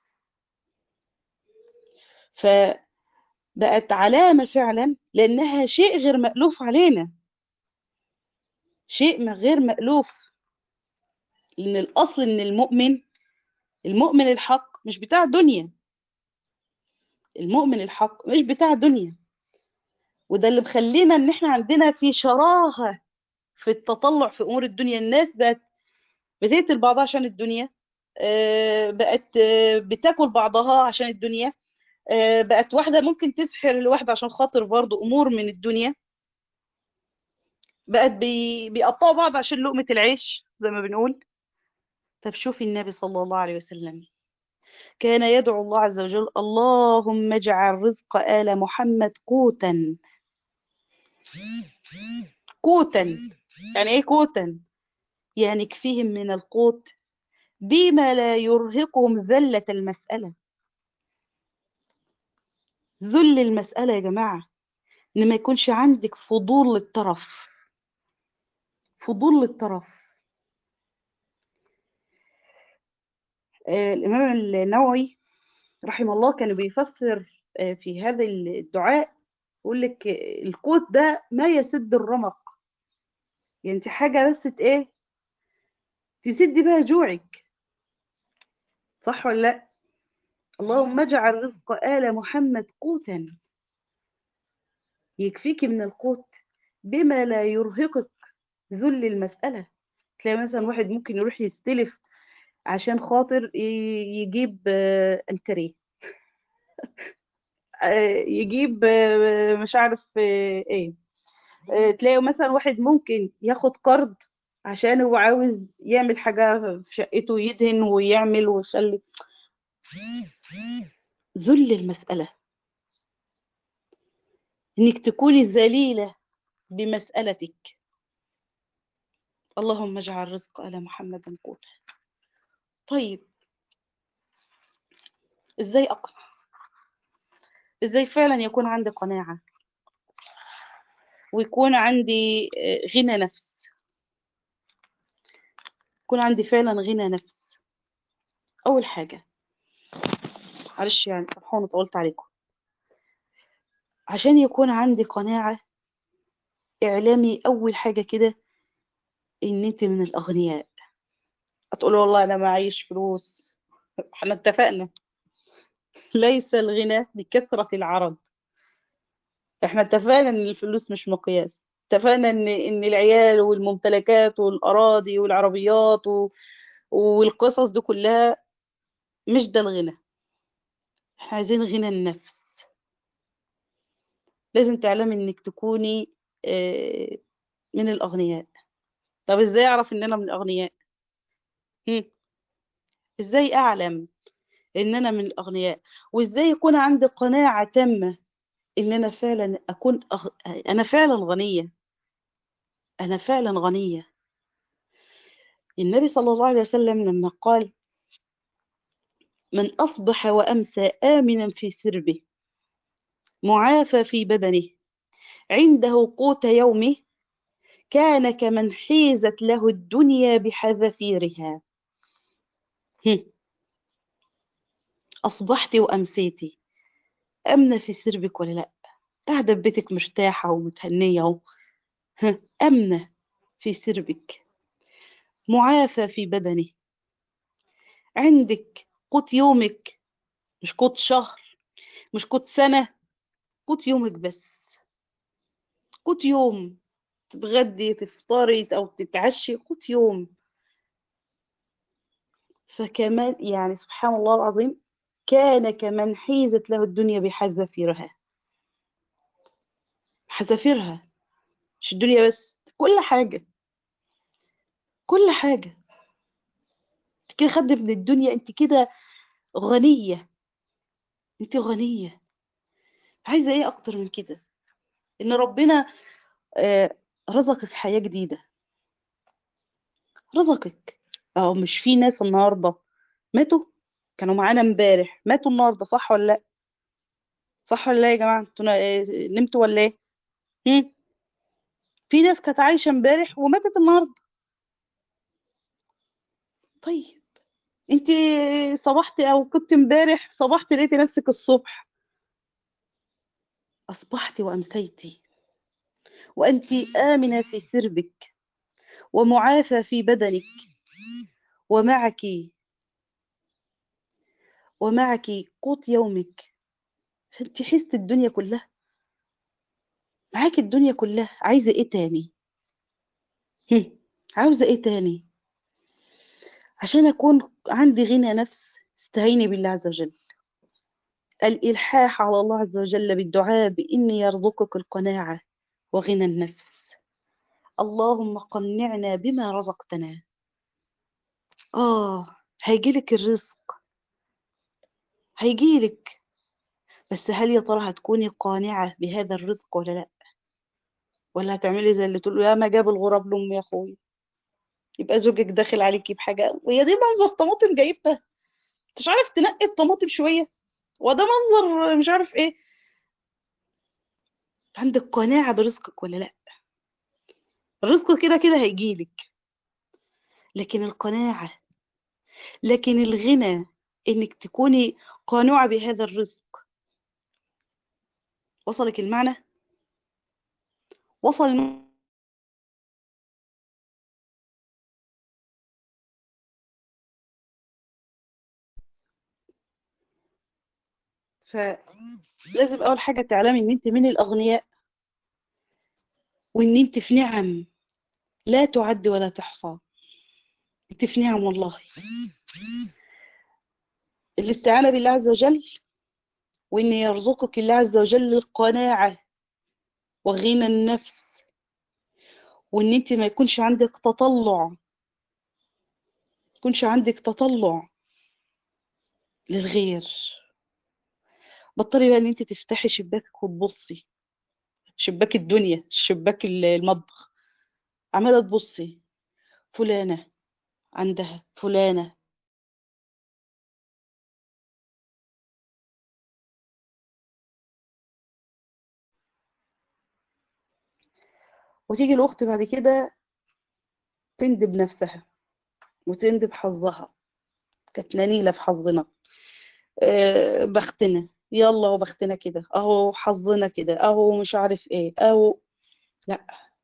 فبقت علامة فعلا لأنها شيء غير مألوف علينا شيء ما غير مألوف لأن الأصل إن المؤمن المؤمن الحق مش بتاع دنيا المؤمن الحق مش بتاع دنيا وده اللي مخلينا ان احنا عندنا في شراهة في التطلع في امور الدنيا الناس بقت بتقتل بعضها عشان الدنيا آه، بقت آه، بتاكل بعضها عشان الدنيا آه، بقت واحدة ممكن تسحر الواحدة عشان خاطر برضو امور من الدنيا بقت بي... بيقطعوا بعض عشان لقمة العيش زي ما بنقول طب شوفي النبي صلى الله عليه وسلم كان يدعو الله عز وجل اللهم اجعل رزق آل محمد قوتا قوتا يعني ايه قوتا يعني كفيهم من القوت بما لا يرهقهم ذلة المسألة ذل المسألة يا جماعة ان ما يكونش عندك فضول للطرف فضول للطرف آه الإمام النووي رحمه الله كان بيفسر آه في هذا الدعاء يقول لك آه، القوت ده ما يسد الرمق يعني انت حاجة بس ت- ايه تسد بها جوعك صح ولا لا اللهم اجعل رزق آل محمد قوتا يكفيك من القوت بما لا يرهقك ذل المسألة تلاقي مثلا واحد ممكن يروح يستلف عشان خاطر ي- يجيب آه، انتريه آه، يجيب آه، مش عارف آه، ايه آه، تلاقي مثلا واحد ممكن ياخد قرض عشان هو عاوز يعمل حاجة في شقته يدهن ويعمل ويخلي ذل المسألة انك تكوني ذليلة بمسألتك اللهم اجعل رزق آل محمد قوتا طيب ازاي اقنع ازاي فعلا يكون عندي قناعة ويكون عندي آه، غنى نفس يكون عندي فعلا غنى نفس اول حاجة معلش يعني سامحوني طولت عليكم عشان يكون عندي قناعة اعلامي اول حاجة كده ان انت من الاغنياء هتقولي والله انا معيش فلوس احنا اتفقنا ليس الغنى بكثرة العرض احنا اتفقنا ان الفلوس مش مقياس اتفقنا ان ان العيال والممتلكات والاراضي والعربيات و... والقصص دي كلها مش ده الغنى احنا عايزين غنى النفس لازم تعلمي انك تكوني آه، من الاغنياء طب ازاي اعرف ان انا من الاغنياء هم، ازاي اعلم ان انا من الاغنياء وازاي يكون عندي قناعة تامة ان انا فعلا اكون أغ... انا فعلا غنية انا فعلا غنية النبي صلى الله عليه وسلم لما قال من أصبح وأمسى آمنا في سربه معافى في بدنه عنده قوت يومه كان كمن حيزت له الدنيا بحذافيرها هم. أصبحتي وأمسيتي أمنة في سربك ولا لأ قاعدة في بيتك مرتاحة ومتهنية اهو. ها، أمنة في سربك معافى في بدنه عندك قوت يومك مش قوت شهر مش قوت سنة قوت يومك بس قوت يوم تتغدي تفطري أو تتعشي قوت يوم فكمان يعني سبحان الله العظيم كان كمن حيزت له الدنيا بحذافيرها حذافيرها مش الدنيا بس كل حاجة كل حاجة انت كده خدت من الدنيا انت كده غنية انت غنية عايزة ايه اكتر من كده ان ربنا آه، رزقك حياة جديدة رزقك اه مش في ناس النهاردة ماتوا كانوا معانا امبارح ماتوا النهاردة صح ولا لا صح ولا لا يا جماعة انتوا نا- آه، نمتوا ولا ايه هم؟ في ناس كانت عايشة امبارح وماتت النهاردة طيب انت صبحتي او كنت امبارح صبحتي لقيتي نفسك الصبح اصبحتي وامسيتي وانت امنه في سربك ومعافى في بدنك ومعك ومعك قوت يومك فانت حست الدنيا كلها معاك الدنيا كلها عايزه ايه تاني هم، عاوزه ايه تاني عشان اكون عندي غنى نفس استعيني بالله عز وجل الالحاح على الله عز وجل بالدعاء باني يرزقك القناعه وغنى النفس اللهم قنعنا بما رزقتنا آه هيجيلك الرزق هيجيلك بس هل يا ترى هتكوني قانعة بهذا الرزق ولا لا ولا هتعملي زي اللي تقول يا ما جاب الغراب لأم يا أخوي يبقى زوجك داخل عليكي بحاجة وهي دي منظر طماطم جايبها مش عارف تنقي الطماطم شوية وده منظر مش عارف ايه عندك قناعة برزقك ولا لا الرزق كده كده هيجيلك لكن القناعة لكن الغنى انك تكوني قانعة بهذا الرزق وصلك المعنى وصل الم- فلازم اول حاجة تعلمي ان انت من الاغنياء وان انت في نعم لا تعد ولا تحصى انت في نعم والله الاستعانة بالله عز وجل وان يرزقك الله عز وجل القناعة وغنى النفس وان انت ما يكونش عندك تطلع ما يكونش عندك تطلع للغير بطلي بقى ان انت تفتحي شباكك وتبصي شباك الدنيا شباك المطبخ عمالة تبصي فلانة عندها فلانة وتيجي الأخت بعد كده تندب نفسها وتندب حظها كانت نيلة في حظنا آه، بختنا يلا وبختنا كده اهو حظنا كده اهو مش عارف ايه اهو لا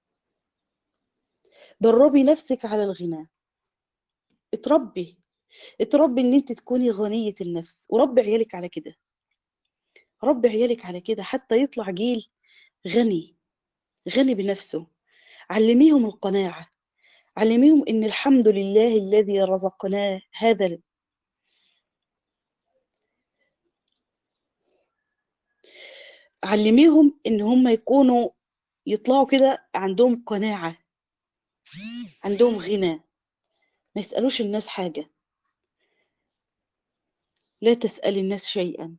دربي نفسك على الغنى اتربي اتربي ان انت تكوني غنية النفس وربي عيالك على كده ربي عيالك على كده حتى يطلع جيل غني غني بنفسه علميهم القناعة علميهم ان الحمد لله الذي رزقناه هذا ال- علميهم ان هم يكونوا يطلعوا كده عندهم قناعة عندهم غنى ما يسألوش الناس حاجة لا تسأل الناس شيئا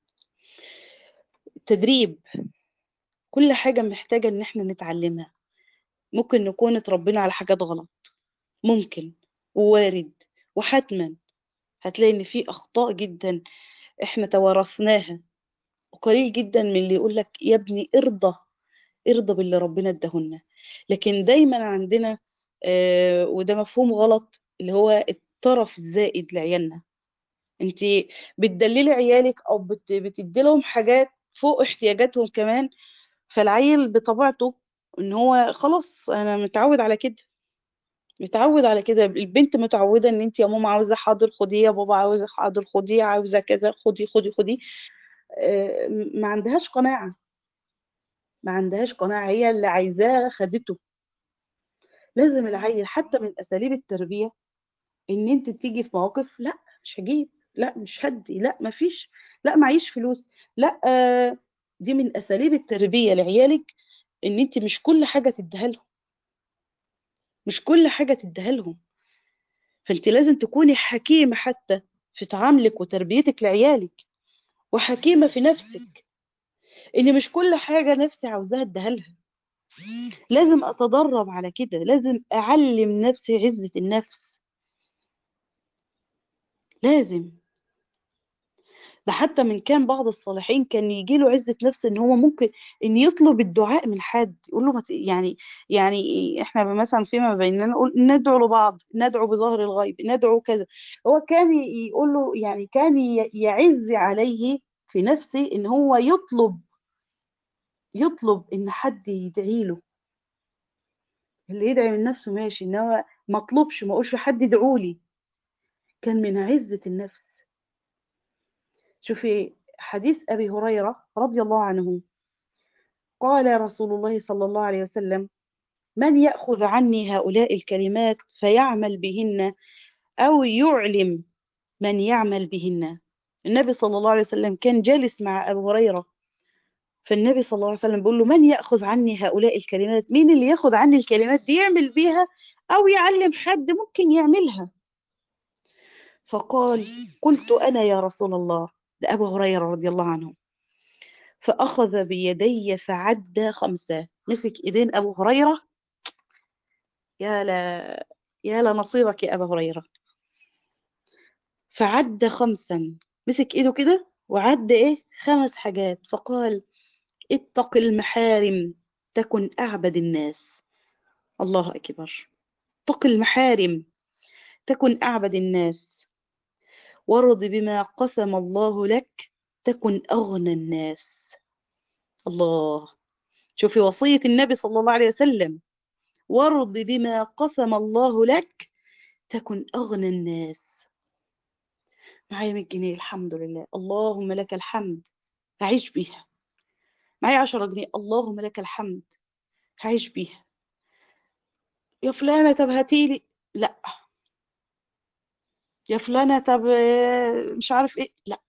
تدريب كل حاجة محتاجة ان احنا نتعلمها ممكن نكون اتربينا على حاجات غلط ممكن ووارد وحتما هتلاقي ان في اخطاء جدا احنا توارثناها وقليل جدا من اللي يقولك يا ابني ارضى ارضى باللي ربنا اداهن لكن دايما عندنا آه وده مفهوم غلط اللي هو الطرف الزائد لعيالنا انت بتدللي عيالك او بت بتدي لهم حاجات فوق احتياجاتهم كمان فالعيل بطبيعته ان هو خلاص انا متعود على كده متعود على كده البنت متعوده ان انت يا ماما عاوزه حاضر خديه يا بابا عاوزه حاضر خديه عاوزه كذا خدي خدي خدي آه، ما عندهاش قناعه ما عندهاش قناعه هي اللي عايزاه خدته لازم العيل حتى من اساليب التربيه ان انت تيجي في مواقف لا مش هجيب لا مش هدي لا مفيش لا معيش فلوس لا آه، دي من اساليب التربيه لعيالك ان انت مش كل حاجه تديها لهم مش كل حاجه تديها لهم فانت لازم تكوني حكيمه حتى في تعاملك وتربيتك لعيالك وحكيمه في نفسك ان مش كل حاجه نفسي عاوزاها اديها لها لازم اتدرب على كده لازم اعلم نفسي عزه النفس لازم ده حتى من كان بعض الصالحين كان يجي له عزة نفس ان هو ممكن ان يطلب الدعاء من حد يقول له ما ت- يعني يعني احنا مثلا فيما بيننا نقول ندعو لبعض ندعو بظهر الغيب ندعو كذا هو كان ي- يقول له يعني كان ي- يعز عليه في نفسه ان هو يطلب يطلب ان حد يدعي له اللي يدعي من نفسه ماشي ان هو ما اطلبش ما اقولش حد يدعوا لي كان من عزة النفس شوفي حديث ابي هريرة رضي الله عنه قال رسول الله صلى الله عليه وسلم من يأخذ عني هؤلاء الكلمات فيعمل بهن أو يعلم من يعمل بهن النبي صلى الله عليه وسلم كان جالس مع أبو هريرة فالنبي صلى الله عليه وسلم بيقول له من يأخذ عني هؤلاء الكلمات مين اللي يأخذ عني الكلمات دي يعمل بيها أو يعلم حد ممكن يعملها فقال قلت أنا يا رسول الله ده أبو هريرة رضي الله عنه فأخذ بيدي فعد خمسة مسك إيدين أبو هريرة يا لا يا لنصيبك يا أبا هريرة فعد خمسا مسك إيده كده وعد إيه خمس حاجات فقال اتق المحارم تكن أعبد الناس الله أكبر اتق المحارم تكن أعبد الناس وارض بما قسم الله لك تكن أغنى الناس الله شوفي وصية النبي صلى الله عليه وسلم وارض بما قسم الله لك تكن أغنى الناس معايا 100 جنيه الحمد لله اللهم لك الحمد هعيش بيها معايا 10 جنيه اللهم لك الحمد هعيش بيها يا فلانة طب هاتيلي لا يا فلانة طب آه، مش عارف ايه لا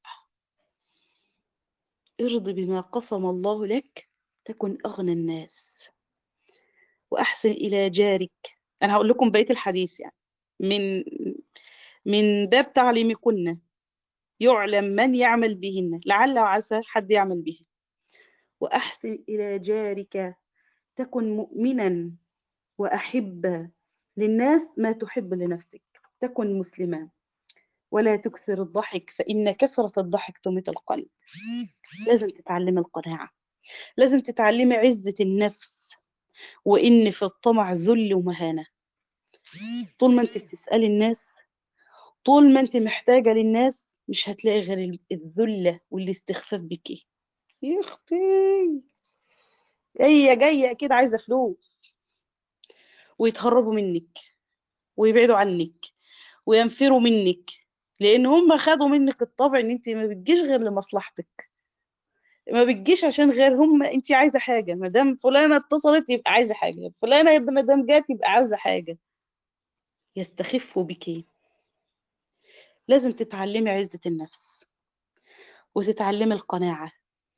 ارض بما قسم الله لك تكن أغنى الناس وأحسن إلى جارك أنا هقول لكم بقية الحديث يعني من من باب تعليمكن يعلم من يعمل بهن لعل وعسى حد يعمل به وأحسن إلى جارك تكن مؤمنا وأحب للناس ما تحب لنفسك تكن مسلما ولا تكثر الضحك فإن كثرة الضحك تميت القلب لازم تتعلمي القناعة لازم تتعلمي عزة النفس وإن في الطمع ذل ومهانة طول ما أنت بتسألي الناس طول ما أنت محتاجة للناس مش هتلاقي غير الذلة والاستخفاف بك يا اختي جاية جاية أكيد عايزة فلوس ويتهربوا منك ويبعدوا عنك وينفروا منك لأن هم خدوا منك الطبع إن أنت ما بتجيش غير لمصلحتك ما بتجيش عشان غير هم أنت عايزة حاجة ما دام فلانة اتصلت يبقى عايزة حاجة فلانة يبقى ما دام جات يبقى عاوزة حاجة يستخفوا بك لازم تتعلمي عزة النفس وتتعلمي القناعة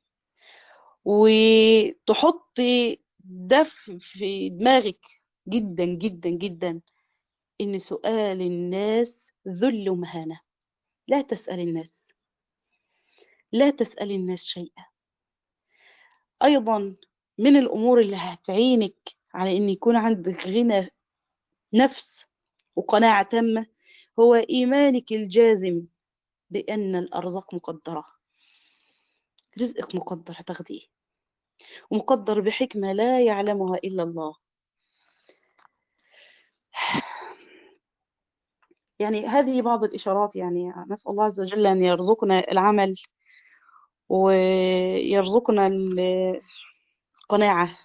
وتحطي ده في- في دماغك جدا جدا جدا إن سؤال الناس ذل ومهانة لا تسأل الناس لا تسأل الناس شيئا أيضا من الأمور اللي هتعينك على إن يكون عندك غنى نفس وقناعة تامة هو إيمانك الجازم بأن الأرزاق مقدرة رزقك مقدر هتاخديه ومقدر بحكمة لا يعلمها إلا الله يعني هذه بعض الإشارات يعني نسأل الله عز وجل أن يرزقنا العمل ويرزقنا القناعة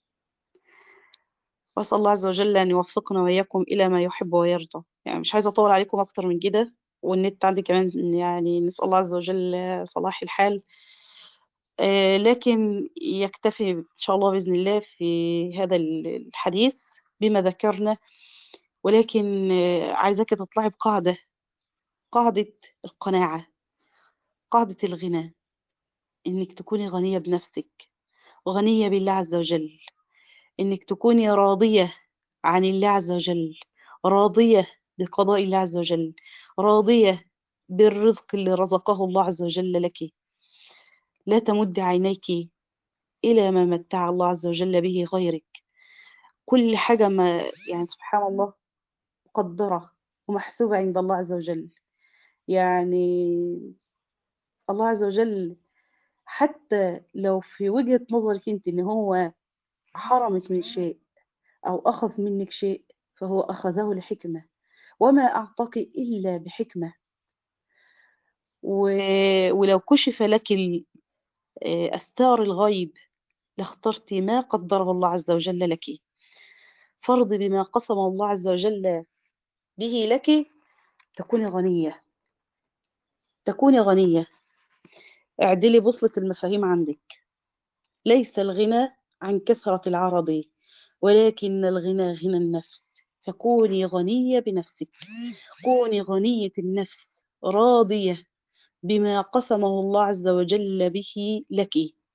وأسأل الله عز وجل أن يوفقنا وإياكم إلى ما يحب ويرضى يعني مش عايزة أطول عليكم أكتر من كده والنت عندي كمان يعني نسأل الله عز وجل صلاح الحال آه، لكن يكتفي إن شاء الله بإذن الله في هذا الحديث بما ذكرنا ولكن آه، عايزاك تطلعي بقاعدة قاعدة القناعة قاعدة الغنى إنك تكوني غنية بنفسك وغنية بالله عز وجل إنك تكوني راضية عن الله عز وجل راضية بقضاء الله عز وجل راضية بالرزق اللي رزقه الله عز وجل لك لا تمد عينيك إلى ما متع الله عز وجل به غيرك كل حاجة ما يعني سبحان الله مقدرة ومحسوبة عند الله عز وجل يعني الله عز وجل حتى لو في وجهة نظرك انت ان هو حرمك من شيء او اخذ منك شيء فهو اخذه لحكمة وما اعطاك الا بحكمة و... ولو كشف لك ال- آه، استار الغيب لاخترت ما قدره الله عز وجل لك فرض بما قسم الله عز وجل به لك تكوني غنية تكوني غنية اعدلي بوصلة المفاهيم عندك ليس الغنى عن كثرة العرض ولكن الغنى غنى النفس فكوني غنية بنفسك كوني غنية النفس راضية بما قسمه الله عز وجل به لك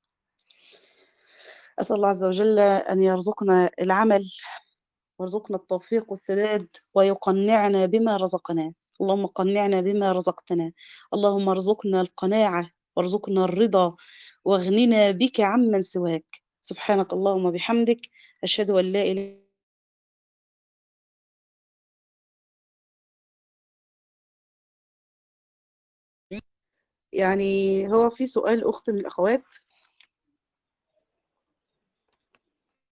أسأل الله عز وجل أن يرزقنا العمل ويرزقنا التوفيق والسداد ويقنعنا بما رزقنا اللهم قنعنا بما رزقتنا اللهم ارزقنا القناعة وارزقنا الرضا واغننا بك عمن سواك سبحانك اللهم بحمدك أشهد أن لا إله يعني هو في سؤال أخت من الأخوات